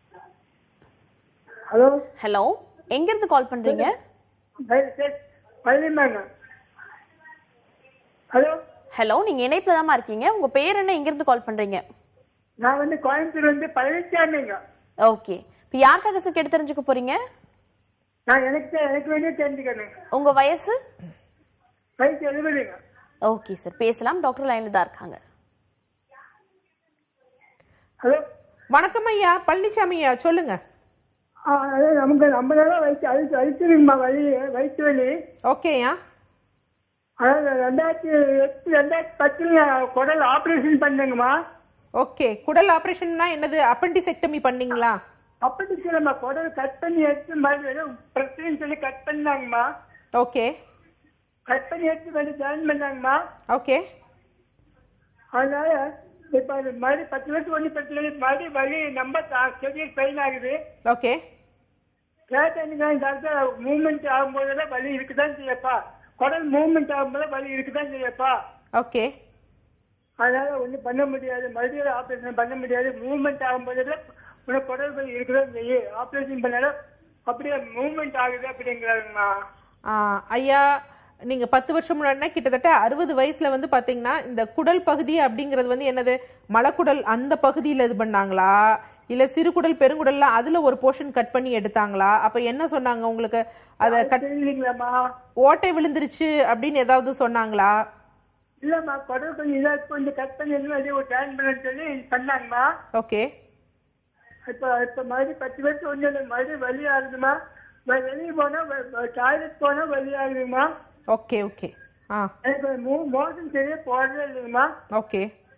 ஹலோ ஹலோ எங்க இருந்து கால் பண்றீங்க சரி சரி பழனிமாங்க ஹலோ ஹலோ நீங்க இணைப்புல தாம்மா இருக்கீங்க உங்க பேர் என்ன எங்க இருந்து கால் பண்றீங்க நான் வந்து கோயம்புத்தூர் வந்து பழனிசாமிங்க ஓகே இப்போ யாருக்காக சார் கேட்டு தெரிஞ்சுக்க போறீங்க நான் எனக்கு தெ- எனக்கு வேண்டிய தெரிஞ்சுக்கணும் உங்க வயசு வயசு எழுபதுங்க ஓகே சார் பேசலாம் டாக்டர் லைன்ல தான் இருக்காங்க ஹலோ வணக்கம் ஐயா பழனிசாமி ஐயா சொல்லுங்க ஆ அது நமக்கு ஐம்பது நாளாக வயசு அழிச்சு அழிச்சிருங்கம்மா வலி வயிற்று வலி ஓகேயா அதாவது ரெண்டாயிரத்தி எட்டு ரெண்டாயிரத்தி பத்தில் குடல் ஆப்ரேஷன் பண்ணேங்கம்மா ஓகே குடல் ஆபரேஷன்னா என்னது அப்பண்டிசெக்டமி பண்ணீங்களா அப்படி சொல்லம்மா குடல் கட் பண்ணி எடுத்து மறுபடியும் ஏதோ பிரச்சனைன்னு சொல்லி கட் பண்ணாங்கம்மா ஓகே கட் பண்ணி எடுத்து வந்து ஜாயின் பண்ணாங்கம்மா ஓகே அதனால இப்ப அது மறுபடியும் பத்து வருஷம் ஒண்ணு பத்து வருஷம் மறுபடியும் வலி நம்ம செடியை பெயின் ஆகுது ஓகே கேட்டேன் டாக்டர் மூவ்மெண்ட் ஆகும்போதெல்லாம் வலி இருக்குதான் செய்யப்பா குடல் மூவ்மெண்ட் ஆகும்போது வலி இருக்குதான் செய்யப்பா ஓகே அதனால ஒண்ணும் பண்ண முடியாது மறுபடியும் ஆபரேஷன் பண்ண முடியாது மூவ்மெண்ட் ஆகும்போதெல்லாம் உனக்கு குடல் வலி இருக்குதான் செய்யும் ஆபரேஷன் பண்ணாலும் அப்படியே மூவ்மெண்ட் ஆகுது அப்படிங்கிறாங்கம்மா ஆ, ஐயா நீங்க பத்து வருஷம் முன்னாடினா கிட்டத்தட்ட அறுபது வயசுல வந்து பாத்தீங்கன்னா இந்த குடல் பகுதி அப்படிங்கிறது வந்து என்னது மலக்குடல் அந்த பகுதியில இது பண்ணாங்களா இல்ல சிறுகுடல் பெருங்குடல்லாம் அதுல ஒரு போர்ஷன் கட் பண்ணி எடுத்தாங்களா அப்ப என்ன சொன்னாங்க உங்களுக்கு அத கட் தெரியலீங்களாம்மா ஓட்டை விழுந்துருச்சு அப்படின்னு ஏதாவது சொன்னாங்களா இல்லம்மா குடல் கொஞ்சம் இதா கொஞ்சம் கட் பண்ணி வெளியே ஒரு ஜாயின் பண்ண சொல்லி பண்ணாங்கம்மா ஓகே இப்ப இப்ப மறுபடியும் பத்து வருஷம் ஒண்ணு இல்லை மறுபடியும் வலி ஆகுதுமா வெ- வெளிய போனா டாய்லெட் போனா வலி ஆகுதுமா ஓகே ஓகே ஆ எனக்கு மோ- மோசம் சரியா போடுறதே இல்லைங்கம்மா ஓகே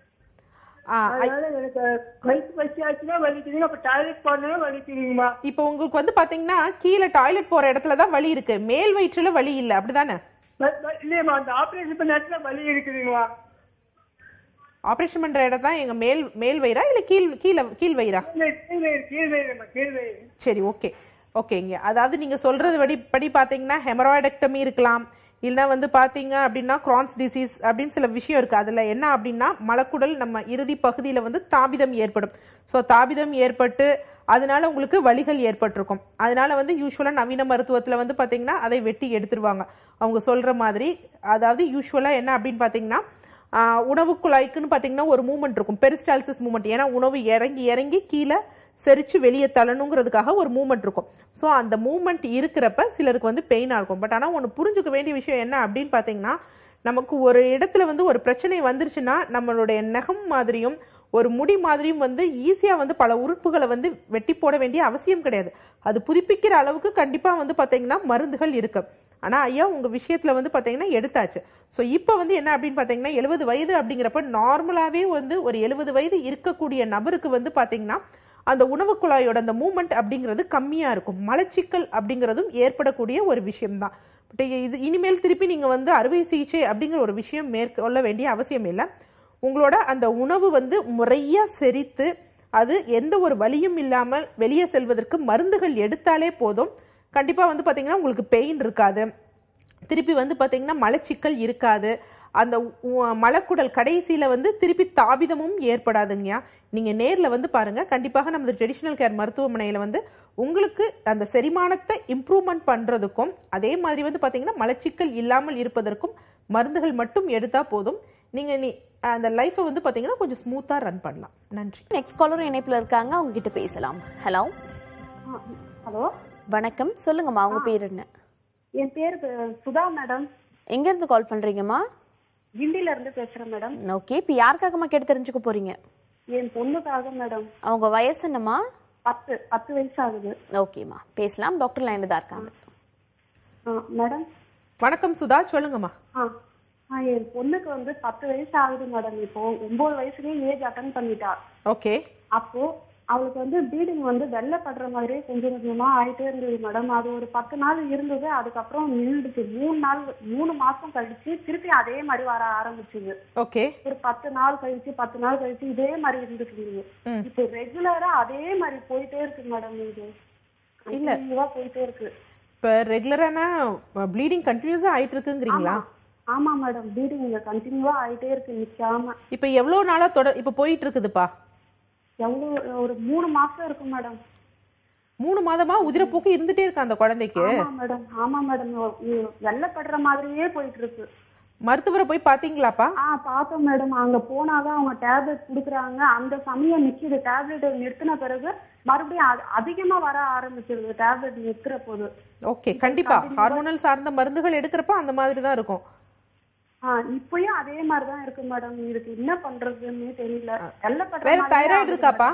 ஆ ஐ- அதனால எனக்கு வயிற்று பசி ஆச்சுன்னா வலிக்குதுங்க அப்ப டாய்லெட் போனா வலிக்குதுங்கம்மா இப்போ உங்களுக்கு வந்து பாத்தீங்கன்னா கீழே டாய்லெட் போற இடத்துல தான் வலி இருக்கு மேல் வயிற்றுல வலி இல்ல அப்படிதானே வ- வ- இல்லையம்மா அந்த ஆபரேஷன் பண்ண இடத்துல வலி இருக்குதுங்கம்மா ஆபரேஷன் பண்ற இடம் தான் எங்க மேல் மேல் வயிறா இல்ல கீழ் கீழ கீழ் வயிறா கீழ் கீழ் வயிறு கீழ் வயிறுமா கீழ் வயிறு சரி ஓகே ஓகேங்க அதாவது நீங்க சொல்றது படி படி பாத்தீங்கன்னா ஹெமராய்டெக்டமி இருக்கலாம் இல்லைன்னா வந்து பாத்தீங்க அப்படின்னா கிரான்ஸ் டிசீஸ் அப்படின்னு சில விஷயம் இருக்கு அதுல என்ன அப்படின்னா மலக்குடல் நம்ம இறுதி பகுதியில வந்து தாபிதம் ஏற்படும் ஸோ தாபிதம் ஏற்பட்டு அதனால உங்களுக்கு வலிகள் ஏற்பட்டிருக்கும் அதனால வந்து யூஸ்வலா நவீன மருத்துவத்துல வந்து பாத்தீங்கன்னா அதை வெட்டி எடுத்துருவாங்க அவங்க சொல்ற மாதிரி அதாவது யூஸ்வலா என்ன அப்படின்னு பாத்தீங்கன்னா ஆஹ் உணவு குழாய்க்குன்னு பார்த்தீங்கன்னா ஒரு மூமெண்ட் இருக்கும் பெரிஸ்டால்சிஸ் மூமெண்ட் ஏன்னா உணவு இறங்கி இறங்கி கீழே செரிச்சு வெளியே தள்ளணுங்கிறதுக்காக ஒரு மூமெண்ட் இருக்கும் ஸோ அந்த மூமெண்ட் இருக்கிறப்ப சிலருக்கு வந்து பெயினாக இருக்கும் பட் ஆனால் ஒன்று புரிஞ்சுக்க வேண்டிய விஷயம் என்ன அப்படின்னு பார்த்தீங்கன்னா நமக்கு ஒரு இடத்துல வந்து ஒரு பிரச்சனை வந்துருச்சுன்னா நம்மளுடைய நகம் மாதிரியும் ஒரு முடி மாதிரியும் வந்து ஈஸியாக வந்து பல உறுப்புகளை வந்து வெட்டி போட வேண்டிய அவசியம் கிடையாது அது புதுப்பிக்கிற அளவுக்கு கண்டிப்பாக வந்து பார்த்தீங்கன்னா மருந்துகள் இருக்கு ஆனால் ஐயா உங்கள் விஷயத்தில் வந்து பார்த்தீங்கன்னா எடுத்தாச்சு ஸோ இப்போ வந்து என்ன அப்படின்னு பார்த்தீங்கன்னா எழுபது வயது அப்படிங்கிறப்ப நார்மலாகவே வந்து ஒரு எழுபது வயது இருக்கக்கூடிய நபருக்கு வந்து பார்த்தீங்கன்னா அந்த உணவு குழாயோட அந்த மூமெண்ட் அப்படிங்கிறது கம்மியாக இருக்கும் மலச்சிக்கல் அப்படிங்கிறதும் ஏற்படக்கூடிய ஒரு விஷயம்தான் பட் இது இனிமேல் திருப்பி நீங்கள் வந்து அறுவை சிகிச்சை அப்படிங்கிற ஒரு விஷயம் மேற்கொள்ள வேண்டிய அவசியம் இல்லை உங்களோட அந்த உணவு வந்து முறையாக செரித்து அது எந்த ஒரு வலியும் இல்லாமல் வெளியே செல்வதற்கு மருந்துகள் எடுத்தாலே போதும் கண்டிப்பாக வந்து பார்த்தீங்கன்னா உங்களுக்கு பெயின் இருக்காது திருப்பி வந்து பார்த்தீங்கன்னா மலச்சிக்கல் இருக்காது அந்த உ- மலக்குடல் கடைசியில் வந்து திருப்பி தாபிதமும் ஏற்படாதுங்கய்யா நீங்கள் நேரில் வந்து பாருங்க கண்டிப்பாக நமது ட்ரெடிஷ்னல் கேர் மருத்துவமனையில் வந்து உங்களுக்கு அந்த செரிமானத்தை இம்ப்ரூவ்மெண்ட் பண்ணுறதுக்கும் அதே மாதிரி வந்து பார்த்தீங்கன்னா மலச்சிக்கல் இல்லாமல் இருப்பதற்கும் மருந்துகள் மட்டும் எடுத்தால் போதும் நீங்கள் நீ அந்த லைஃப்பை வந்து பார்த்தீங்கன்னா கொஞ்சம் ஸ்மூத்தாக ரன் பண்ணலாம் நன்றி நெக்ஸ்ட் காலர் இணைப்புல இருக்காங்க அவங்க கிட்ட பேசலாம் ஹலோ ஹலோ வணக்கம் சொல்லுங்கம்மா உங்க பேர் என்ன என் பேர் ப- சுதா மேடம் எங்க இருந்து கால் பண்றீங்கம்மா கிண்டில இருந்து பேசுறேன் மேடம் ஓகே இப்போ யாருக்காகம்மா கேட்டு தெரிஞ்சுக்க போறீங்க என் பொண்ணுக்காக மேடம் அவங்க வயசு என்னம்மா பத்து பத்து வயசு ஆகுது ஓகேம்மா பேசலாம் டாக்டர் லைன்ல தான் இருக்காங்க ஆ, மேடம் வணக்கம் சுதா சொல்லுங்கம்மா ஆ ஆ, என் பொண்ணுக்கு வந்து பத்து வயசு ஆகுது மேடம் இப்போ ஒன்பது வயசுலயே ஏஜ் அட்டன் பண்ணிட்டா ஓகே அப்போ அவளுக்கு வந்து ப்ளீடிங் வந்து வெள்ளைப்படுற மாதிரியே கொஞ்சம் கொஞ்சமா ஆயிட்டே இருந்தது மேடம் அது ஒரு பத்து நாள் இருந்தது அதுக்கப்புறம் நின்றுச்சு மூணு நாள் மூணு மாசம் கழிச்சு திருப்பி அதே மாதிரி வர ஆரம்பிச்சுது ஓகே ஒரு பத்து நாள் கழிச்சு பத்து நாள் கழிச்சு இதே மாதிரி இருந்துட்டு இருந்தது ம். இப்போ ரெகுலரா அதே மாதிரி போயிட்டே இருக்கு மேடம் இது இல்ல. கண்டினியூவா போயிட்டே இருக்கு இப்போ ரெகுலரான ப்ளீடிங் கண்டினியூஸாக ஆயிட்டு இருக்குங்கிறீங்களா ஆமா மேடம் ப்ளீடிங் இங்க கண்டினியூவா ஆயிட்டே இருக்கு நிக்காம இப்போ எவ்வளோ நாளாக தொட இப்போ போயிட்டு இருக்குதுப்பா எவ்வளவு ஒரு மூணு மாசம் இருக்கும் மேடம் மூணு மாதமா உதிரப்போக்கு இருந்துட்டே இருக்கு அந்த குழந்தைக்கு ஆமா மேடம் ஆமா மேடம் வெள்ளப்படுற மாதிரியே போயிட்டு இருக்கு மருத்துவரை போய் பார்த்தீங்களாப்பா ஆ பார்த்தோம் மேடம் அங்க போனாதான் அவங்க டேப்லெட் குடுக்குறாங்க அந்த சமயம் நிக்குது டேப்லெட் நிறுத்தின பிறகு மறுபடியும் அது- அதிகமா வர ஆரம்பிச்சிருது டேப்லெட் நிறுத்துற போது ஓகே கண்டிப்பா ஹார்மோனல் சார்ந்த மருந்துகள் எடுக்கிறப்ப அந்த மாதிரி தான் இருக்கும் ஆ இப்பயும் அதே மாதிரிதான் இருக்கு மேடம் இதுக்கு என்ன பண்றதுன்னு தெரியல வெள்ளப்படுற வேற மாதிரியே தைராய்டு ஆகுது இருக்காப்பா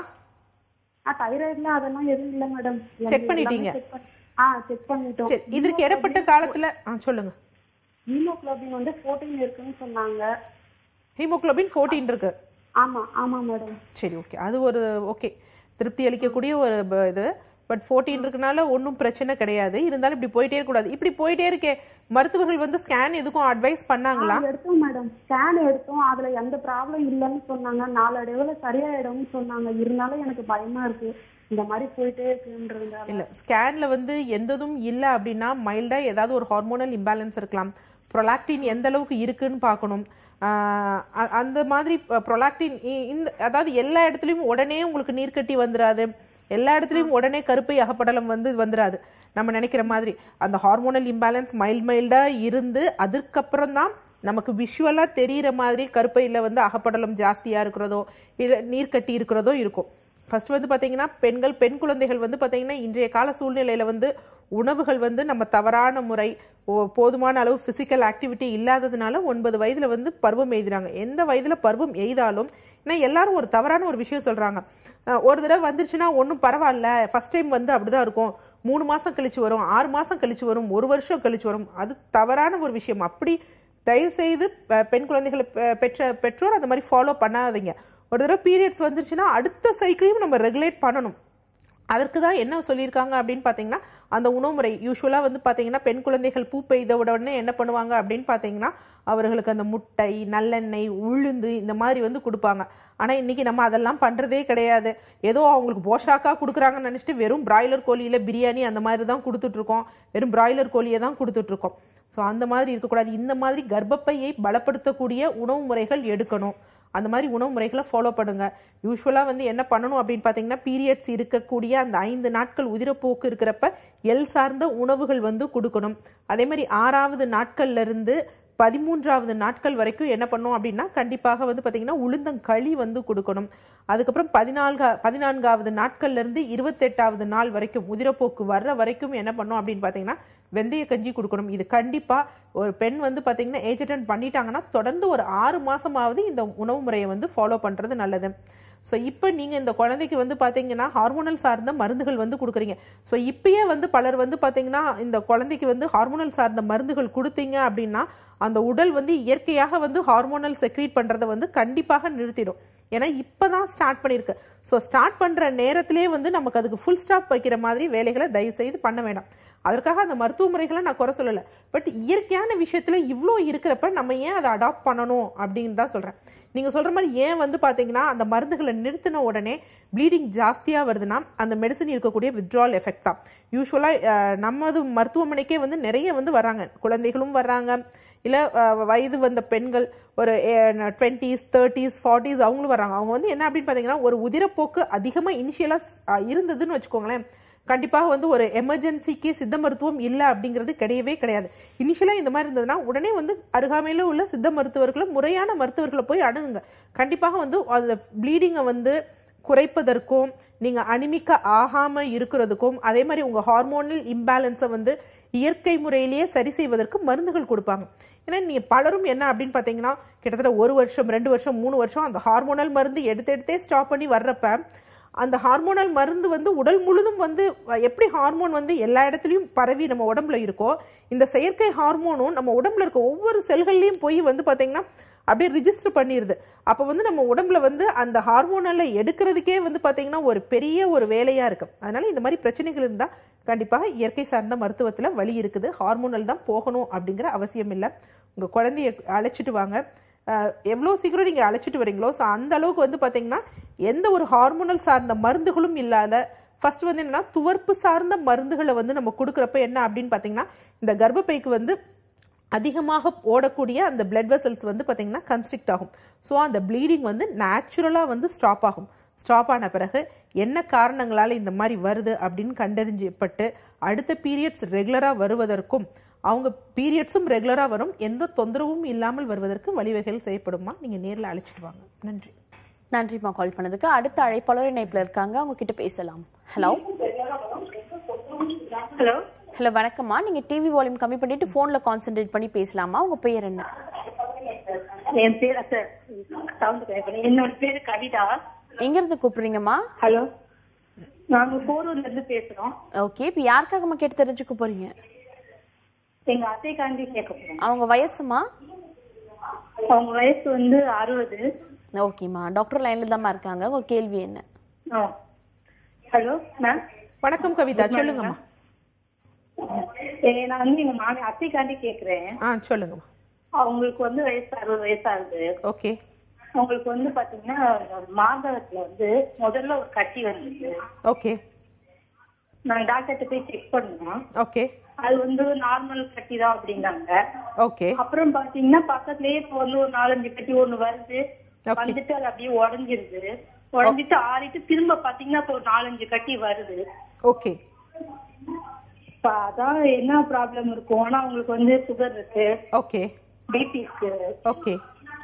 ஆ தைராய்டுல அதெல்லாம் எதுவும் இல்ல மேடம் Check பண்ணிட்டீங்க? ஆ செக் பண்ணிட்டோம் சரி இதற்கு இடப்பட்ட காலத்துல ஆ சொல்லுங்க ஹீமோகுளோபின் வந்து 14 இருக்குன்னு சொன்னாங்க ஹீமோகுளோபின் 14 இருக்கு ஆமா ஆமா மேடம் சரி ஓகே அது ஒரு ஓகே திருப்தி அளிக்கக்கூடிய ஒரு ப- இது பட் 14 இருக்கனால ஒன்றும் பிரச்சனை கிடையாது இருந்தாலும் இப்படி போயிட்டே இருக்கக்கூடாது இப்படி போயிட்டே இருக்கே மருத்துவர்கள் வந்து ஸ்கேன் எதுக்கும் அட்வைஸ் பண்ணாங்களா எடுத்தோம் மேடம் ஸ்கேன் எடுத்தோம் அதுல எந்த ப்ராப்ளம் இல்லைன்னு சொன்னாங்க நாளடைவுல சரியாயிடும்னு சொன்னாங்க இருந்தாலும் எனக்கு பயமா இருக்கு இந்த மாதிரி போயிட்டே இருக்குன்றதுனால இல்ல ஸ்கேன்ல வந்து எந்ததும் இல்ல அப்படின்னா மைல்டா ஏதாவது ஒரு ஹார்மோனல் இம்பேலன்ஸ் இருக்கலாம் ப்ரொலாக்டின் எந்த அளவுக்கு இருக்குன்னு பார்க்கணும் ஆஹ் அ- அந்த மாதிரி ப்ரொலாக்டின் இந்த அதாவது எல்லா இடத்துலயும் உடனே உங்களுக்கு நீர்க்கட்டி வந்துராது எல்லா இடத்துலயும் உடனே கருப்பை அகப்படலம் வந்து வந்துராது நம்ம நினைக்கிற மாதிரி அந்த ஹார்மோனல் இம்பேலன்ஸ் மைல்ட் மைல்டா இருந்து அதுக்கப்புறம் தான் நமக்கு விஷுவலா தெரியிற மாதிரி கருப்பையில வந்து அகப்படலம் ஜாஸ்தியா இருக்கிறதோ இல்ல நீர்க்கட்டி இருக்கிறதோ இருக்கும் ஃபர்ஸ்ட் வந்து பாத்தீங்கன்னா பெண்கள் பெண் குழந்தைகள் வந்து பாத்தீங்கன்னா இன்றைய கால சூழ்நிலையில வந்து உணவுகள் வந்து நம்ம தவறான முறை ஓ- போதுமான அளவு பிசிக்கல் ஆக்டிவிட்டி இல்லாததுனால ஒன்பது வயதுல வந்து பருவம் எய்துறாங்க எந்த வயதுல பருவம் எய்தாலும் ஏன்னா எல்லாரும் ஒரு தவறான ஒரு விஷயம் சொல்றாங்க அஹ் ஒரு தடவை வந்துருச்சுன்னா ஒன்றும் பரவாயில்ல ஃபர்ஸ்ட் டைம் வந்து அப்படிதான் இருக்கும் மூணு மாசம் கழிச்சு வரும் ஆறு மாசம் கழிச்சு வரும் ஒரு வருஷம் கழிச்சு வரும் அது தவறான ஒரு விஷயம் அப்படி தயவு செய்து அஹ், பெண் குழந்தைகளை பெ- பெற்ற பெற்றோர் அந்த மாதிரி ஃபாலோ பண்ணாதீங்க ஒரு தடவை பீரியட்ஸ் வந்துருச்சுன்னா அடுத்த சைக்கிளையும் நம்ம ரெகுலேட் பண்ணணும் அதற்கு தான் என்ன சொல்லியிருக்காங்க அப்படின்னு பார்த்தீங்கன்னா அந்த உணவு முறை யூஸ்வலாக வந்து பார்த்தீங்கன்னா பெண் குழந்தைகள் பூ பெய்த உடனே என்ன பண்ணுவாங்க அப்படின்னு பார்த்தீங்கன்னா அவர்களுக்கு அந்த முட்டை நல்லெண்ணெய் உளுந்து இந்த மாதிரி வந்து கொடுப்பாங்க ஆனால் இன்னைக்கு நம்ம அதெல்லாம் பண்ணுறதே கிடையாது ஏதோ அவங்களுக்கு போஷாக்காக கொடுக்குறாங்கன்னு நினச்சிட்டு வெறும் பிராய்லர் கோழியில் பிரியாணி அந்த மாதிரி தான் கொடுத்துட்ருக்கோம் வெறும் பிராய்லர் கோழியை தான் கொடுத்துட்ருக்கோம் ஸோ அந்த மாதிரி இருக்கக்கூடாது இந்த மாதிரி கர்ப்பப்பையை பலப்படுத்தக்கூடிய உணவு முறைகள் எடுக்கணும் அந்த மாதிரி உணவு முறைகளை ஃபாலோ பண்ணுங்க யூஸ்வலாக வந்து என்ன பண்ணணும் அப்படின்னு பார்த்தீங்கன்னா பீரியட்ஸ் இருக்கக்கூடிய அந்த ஐந்து நாட்கள் உதிரப்போக்கு இருக்கிறப்ப எல் சார்ந்த உணவுகள் வந்து கொடுக்கணும் அதே மாதிரி ஆறாவது நாட்கள்ல இருந்து பதிமூன்றாவது நாட்கள் வரைக்கும் என்ன பண்ணணும் அப்படின்னா கண்டிப்பாக வந்து பார்த்தீங்கன்னா உளுந்தங்களி வந்து கொடுக்கணும் அதுக்கப்புறம் பதினான்கா பதினான்காவது நாட்கள்ல இருந்து இருபத்தெட்டாவது நாள் வரைக்கும் உதிரப்போக்கு வர்ற வரைக்கும் என்ன பண்ணணும் அப்படின்னு பார்த்தீங்கன்னா வெந்தய கஞ்சி கொடுக்கணும் இது கண்டிப்பா ஒரு பெண் வந்து பாத்தீங்கன்னா ஏஜ் அட்டன் பண்ணிட்டாங்கன்னா தொடர்ந்து ஒரு ஆறு மாசமாவது இந்த உணவு முறையை வந்து ஃபாலோ பண்றது நல்லது ஸோ இப்போ நீங்கள் இந்த குழந்தைக்கு வந்து பார்த்தீங்கன்னா ஹார்மோனல் சார்ந்த மருந்துகள் வந்து கொடுக்குறீங்க ஸோ இப்பயே வந்து பலர் வந்து பார்த்தீங்கன்னா இந்த குழந்தைக்கு வந்து ஹார்மோனல் சார்ந்த மருந்துகள் கொடுத்தீங்க அப்படின்னா அந்த உடல் வந்து இயற்கையாக வந்து ஹார்மோனல் செக்ரீட் பண்ணுறதை வந்து கண்டிப்பாக நிறுத்திடும் ஏன்னா இப்போ தான் ஸ்டார்ட் பண்ணியிருக்கு ஸோ ஸ்டார்ட் பண்ணுற நேரத்திலே வந்து நமக்கு அதுக்கு ஃபுல் ஸ்டாப் வைக்கிற மாதிரி வேலைகளை தயவு செய்து பண்ண வேண்டாம் அதற்காக அந்த மருத்துவ முறைகளை நான் குறை சொல்லலை பட் இயற்கையான விஷயத்துல இவ்வளோ இருக்கிறப்ப நம்ம ஏன் அதை அடாப்ட் பண்ணணும் அப்படின்னு தான் சொல்றேன் நீங்க சொல்ற மாதிரி ஏன் வந்து பாத்தீங்கன்னா அந்த மருந்துகளை நிறுத்தின உடனே ப்ளீடிங் ஜாஸ்தியா வருதுன்னா அந்த மெடிசன் இருக்கக்கூடிய வித்ட்ரால் எஃபெக்ட் தான் யூஸ்வலா நமது மருத்துவமனைக்கே வந்து நிறைய வந்து வராங்க குழந்தைகளும் வர்றாங்க இல்ல அஹ், வயது வந்த பெண்கள் ஒரு டுவெண்ட்டீஸ் தேர்ட்டிஸ் ஃபார்ட்டிஸ் அவங்களும் வர்றாங்க அவங்க வந்து என்ன அப்படின்னு பாத்தீங்கன்னா ஒரு உதிரப்போக்கு அதிகமா இனிஷியலா இருந்ததுன்னு வச்சுக்கோங்களேன் கண்டிப்பாக வந்து ஒரு எமர்ஜென்சிக்கு சித்த மருத்துவம் இல்லை அப்படிங்கிறது கிடையவே கிடையாது இனிஷியலாக இந்த மாதிரி இருந்ததுன்னா உடனே வந்து அருகாமையில் உள்ள சித்த மருத்துவர்களை முறையான மருத்துவர்களை போய் அணுகுங்க கண்டிப்பாக வந்து அந்த ப்ளீடிங்கை வந்து குறைப்பதற்கும் நீங்கள் அனிமிக்க ஆகாமல் இருக்கிறதுக்கும் அதே மாதிரி உங்கள் ஹார்மோனல் இம்பேலன்ஸை வந்து இயற்கை முறையிலேயே சரி செய்வதற்கு மருந்துகள் கொடுப்பாங்க ஏன்னா நீங்கள் பலரும் என்ன அப்படின்னு பார்த்தீங்கன்னா கிட்டத்தட்ட ஒரு வருஷம் ரெண்டு வருஷம் மூணு வருஷம் அந்த ஹார்மோனல் மருந்து எடுத்து எடுத்தே ஸ்டாப் பண்ணி வர்றப்ப அந்த ஹார்மோனல் மருந்து வந்து உடல் முழுதும் வந்து அஹ், எப்படி ஹார்மோன் வந்து எல்லா இடத்துலையும் பரவி நம்ம உடம்புல இருக்கோ இந்த செயற்கை ஹார்மோனும் நம்ம உடம்புல இருக்க ஒவ்வொரு செல்கள்லையும் போய் வந்து பார்த்தீங்கன்னா அப்படியே ரிஜிஸ்டர் பண்ணிடுது அப்போ வந்து நம்ம உடம்புல வந்து அந்த ஹார்மோனல்ல எடுக்கிறதுக்கே வந்து பார்த்தீங்கன்னா ஒரு பெரிய ஒரு வேலையா இருக்கு அதனால இந்த மாதிரி பிரச்சனைகள் இருந்தா கண்டிப்பாக இயற்கை சார்ந்த மருத்துவத்துல வழி இருக்குது ஹார்மோனல் தான் போகணும் அப்படிங்கிற அவசியம் இல்லை உங்க குழந்தைய அழைச்சிட்டு வாங்க அஹ், எவ்வளவு சீக்கிரம் நீங்க அழைச்சிட்டு வரீங்களோ so அந்த அளவுக்கு வந்து பாத்தீங்கன்னா எந்த ஒரு ஹார்மோனல் சார்ந்த மருந்துகளும் இல்லாத ஃபர்ஸ்ட் வந்து என்னன்னா துவர்ப்பு சார்ந்த மருந்துகளை வந்து நம்ம கொடுக்குறப்ப என்ன அப்படின்னு பாத்தீங்கன்னா இந்த கர்ப்பப்பைக்கு வந்து அதிகமாக ஓடக்கூடிய அந்த பிளட் வெசல்ஸ் வந்து பாத்தீங்கன்னா கன்ஸ்ட்ரிக்ட் ஆகும் ஸோ அந்த ப்ளீடிங் வந்து நேச்சுரலாக வந்து ஸ்டாப் ஆகும் ஸ்டாப் ஆன பிறகு என்ன காரணங்களால இந்த மாதிரி வருது அப்படின்னு கண்டறிஞ்சப்பட்டு அடுத்த பீரியட்ஸ் ரெகுலராக வருவதற்கும் அவங்க பீரியட்ஸும் ரெகுலராக வரும் எந்த தொந்தரவும் இல்லாமல் வருவதற்கு வழிவகைகள் செய்யப்படுமா நீங்கள் நேரில் அழைச்சிட்டு வாங்க நன்றி நன்றிம்மா கால் பண்ணதுக்கு அடுத்த அழைப்பாளர் இணைப்புல இருக்காங்க அவங்க கிட்ட பேசலாம் ஹலோ ஹலோ ஹலோ வணக்கம்மா நீங்க டிவி வால்யூம் கம்மி பண்ணிட்டு போன்ல கான்சென்ட்ரேட் பண்ணி பேசலாமா உங்க பெயர் என்ன என் பேர் சார் சவுண்ட் கேட்கணும் என்னோட பேரு கவிதா எங்க இருந்து கூப்பிடுறீங்கம்மா ஹலோ நாங்க போரூர்ல இருந்து பேசுறோம் ஓகே இப்போ யாருக்காகம்மா கேட்டு தெரிஞ்சுக்க போறீங்க எங்க அத்தைக்காண்டி கேட்க போறோம் அவங்க வயசுமா அவங்க வயசு வந்து அறுபது ஓகேம்மா டாக்டர் லைன்ல தாம்மா இருக்காங்க உங்க கேள்வி என்ன ஹலோ மேம் வணக்கம் கவிதா சொல்லுங்கம்மா நான் வந்து எங்க மாமி அத்தைக்காண்டி கேக்குறேன் ஆ சொல்லுங்கம்மா அவங்களுக்கு வந்து வயசு அறுபது வயசாகுது ஓகே அவங்களுக்கு வந்து பாத்தீங்கன்னா மாதவத்துல வந்து முதல்ல ஒரு கட்டி வந்துச்சு ஓகே நான் டாக்டர்கிட்ட போய் செக் பண்ணோம் ஓகே அது வந்து நார்மல் கட்டி தான் அப்படின்னாங்க ஓகே அப்புறம் பாத்தீங்கன்னா பக்கத்துலயே இப்போ வந்து ஒரு நாலஞ்சு கட்டி ஒண்ணு வருது Okay. வந்துட்டு அது அப்படியே உடஞ்சிருது உடஞ்சிட்டு ஆறிட்டு திரும்ப பாத்தீங்கன்னா இப்போ ஒரு நாலஞ்சு கட்டி வருது ஓகே இப்ப அதான் என்ன ப்ராப்ளம் இருக்கும் ஆனா அவங்களுக்கு வந்து சுகர் இருக்கு ஓகே பிபி இருக்கு ஓகே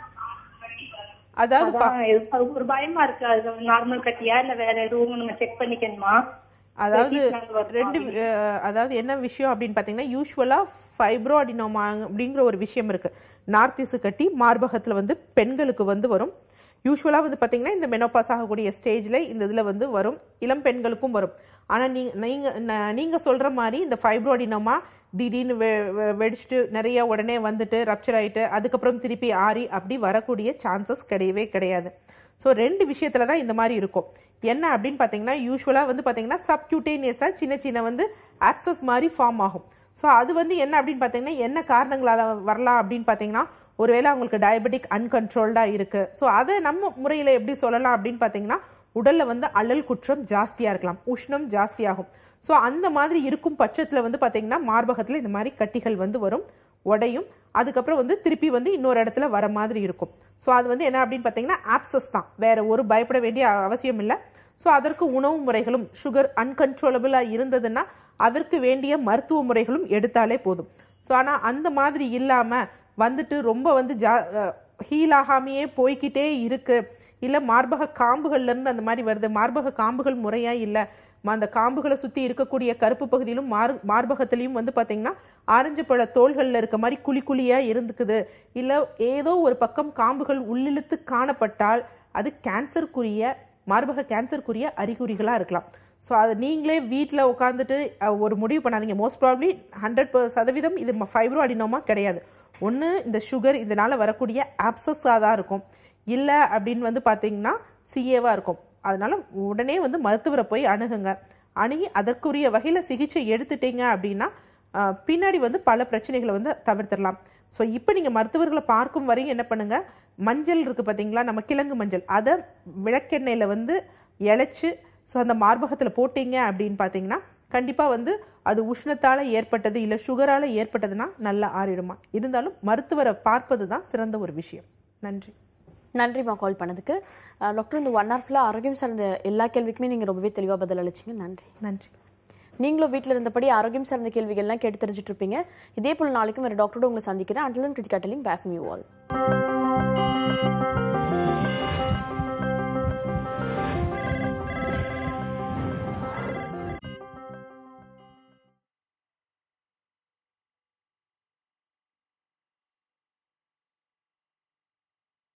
அதாவது பா- அதான் இது- அது ஒரு பயமா இருக்கு அது நார்மல் கட்டியா இல்ல வேற எதுவும் நம்ம செக் பண்ணிக்கணுமா அதாவது treatment வருமா ரெண்டு அஹ், அதாவது என்ன விஷயம் அப்படின்னு பார்த்தீங்கன்னா யூஸ்வலாக ஃபைப்ரோ அடினோமா அப்படிங்கிற ஒரு விஷயம் இருக்கு நார்த்திசு கட்டி மார்பகத்தில் வந்து பெண்களுக்கு வந்து வரும் யூஸ்வலாக வந்து பார்த்தீங்கன்னா இந்த மெனோபாஸ் ஆகக்கூடிய ஸ்டேஜில் இந்த இதில் வந்து வரும் இளம் பெண்களுக்கும் வரும் ஆனால் நீ நீங்கள் நீங்கள் சொல்கிற மாதிரி இந்த ஃபைப்ரோ அடினோமா திடீர்னு வெ வெ- வெடிச்சிட்டு நிறைய உடனே வந்துட்டு ரப்சர் ஆயிட்டு அதுக்கப்புறம் திருப்பி ஆறி அப்படி வரக்கூடிய சான்சஸ் கிடையவே கிடையாது ஸோ ரெண்டு விஷயத்துல தான் இந்த மாதிரி இருக்கும் என்ன அப்படின்னு பார்த்தீங்கன்னா யூஸ்வலாக வந்து பார்த்தீங்கன்னா சப்கியூட்டேனியஸாக சின்ன சின்ன வந்து ஆக்சஸ் மாதிரி ஃபார்ம் ஆகும் ஸோ அது வந்து என்ன அப்படின்னு பார்த்தீங்கன்னா என்ன காரணங்களால வரலாம் அப்படின்னு பார்த்தீங்கன்னா ஒருவேளை அவங்களுக்கு டயபெட்டிக் அன்கன்ட்ரோல்டாக இருக்கு ஸோ அதை நம்ம முறையில் எப்படி சொல்லலாம் அப்படின்னு பார்த்தீங்கன்னா உடல்ல வந்து அழல் குற்றம் ஜாஸ்தியாக இருக்கலாம் உஷ்ணம் ஜாஸ்தியாகும் ஸோ அந்த மாதிரி இருக்கும் பட்சத்தில் வந்து பார்த்தீங்கன்னா மார்பகத்தில் இந்த மாதிரி கட்டிகள் வந்து வரும் உடையும் அதுக்கப்புறம் வந்து திருப்பி வந்து இன்னொரு இடத்துல வர மாதிரி இருக்கும் ஸோ அது வந்து என்ன அப்படின்னு பார்த்தீங்கன்னா ஆப்சஸ் தான் வேற ஒரு பயப்பட வேண்டிய அவசியம் இல்லை ஸோ அதற்கு உணவு முறைகளும் சுகர் அன்கன்ட்ரோலபிளாக இருந்ததுன்னா அதற்கு வேண்டிய மருத்துவ முறைகளும் எடுத்தாலே போதும் ஸோ ஆனால் அந்த மாதிரி இல்லாமல் வந்துட்டு ரொம்ப வந்து ஜா ஹீல் ஆகாமையே போய்க்கிட்டே இருக்கு இல்லை மார்பக காம்புகள்ல இருந்து அந்த மாதிரி வருது மார்பக காம்புகள் முறையா இல்லை அந்த காம்புகளை சுற்றி இருக்கக்கூடிய கருப்பு பகுதியிலும் மார் மார்பகத்திலையும் வந்து பார்த்தீங்கன்னா ஆரஞ்சு பழ தோள்களில் இருக்க மாதிரி குழி குழியாக இருந்துக்குது இல்லை ஏதோ ஒரு பக்கம் காம்புகள் உள்ளிழுத்து காணப்பட்டால் அது கேன்சருக்குரிய மார்பக கேன்சருக்குரிய அறிகுறிகளாக இருக்கலாம் ஸோ அது நீங்களே வீட்டில் உட்காந்துட்டு ஒரு முடிவு பண்ணாதீங்க மோஸ்ட் ப்ராப்ளி ஹண்ட்ரட் சதவீதம் இது ஃபைப்ரோ அடினோமா கிடையாது ஒன்று இந்த சுகர் இதனால வரக்கூடிய ஆப்சஸாக தான் இருக்கும் இல்லை அப்படின்னு வந்து பார்த்தீங்கன்னா சிஏவாக இருக்கும் அதனால உடனே வந்து மருத்துவரை போய் அணுகுங்க அணுகி அதற்குரிய வகையில் சிகிச்சை எடுத்துட்டீங்க அப்படின்னா ஆஹ், பின்னாடி வந்து பல பிரச்சனைகளை வந்து தவிர்த்திடலாம் ஸோ இப்போ நீங்கள் மருத்துவர்களை பார்க்கும் வரையும் என்ன பண்ணுங்க மஞ்சள் இருக்கு பார்த்தீங்களா நம்ம கிழங்கு மஞ்சள் அதை விளக்கெண்ணெயில் வந்து இழைச்சு ஸோ அந்த மார்பகத்தில் போட்டீங்க அப்படின்னு பார்த்தீங்கன்னா கண்டிப்பாக வந்து அது உஷ்ணத்தால் ஏற்பட்டது இல்லை சுகரால் ஏற்பட்டதுன்னா நல்லா ஆறிடுமா இருந்தாலும் மருத்துவரை பார்ப்பது தான் சிறந்த ஒரு விஷயம் நன்றி நன்றிம்மா கால் பண்ணதுக்கு அஹ், டாக்டர் இந்த ஒன் ஹவர்ல ஆரோக்கியம் சார்ந்த எல்லா கேள்விக்குமே நீங்க ரொம்பவே தெளிவா பதில் அளிச்சீங்க நன்றி நன்றி நீங்களும் வீட்டில் இருந்தபடி ஆரோக்கியம் சார்ந்த கேள்விகள்லாம் கேட்டு தெரிஞ்சுட்டு இருப்பீங்க இதே போல் நாளைக்கும் ஒரு டாக்டரோட உங்களை சந்திக்கிறேன் அண்டிலன் கிரிக்கெட்டலிங் பேக் மியூ ஆல்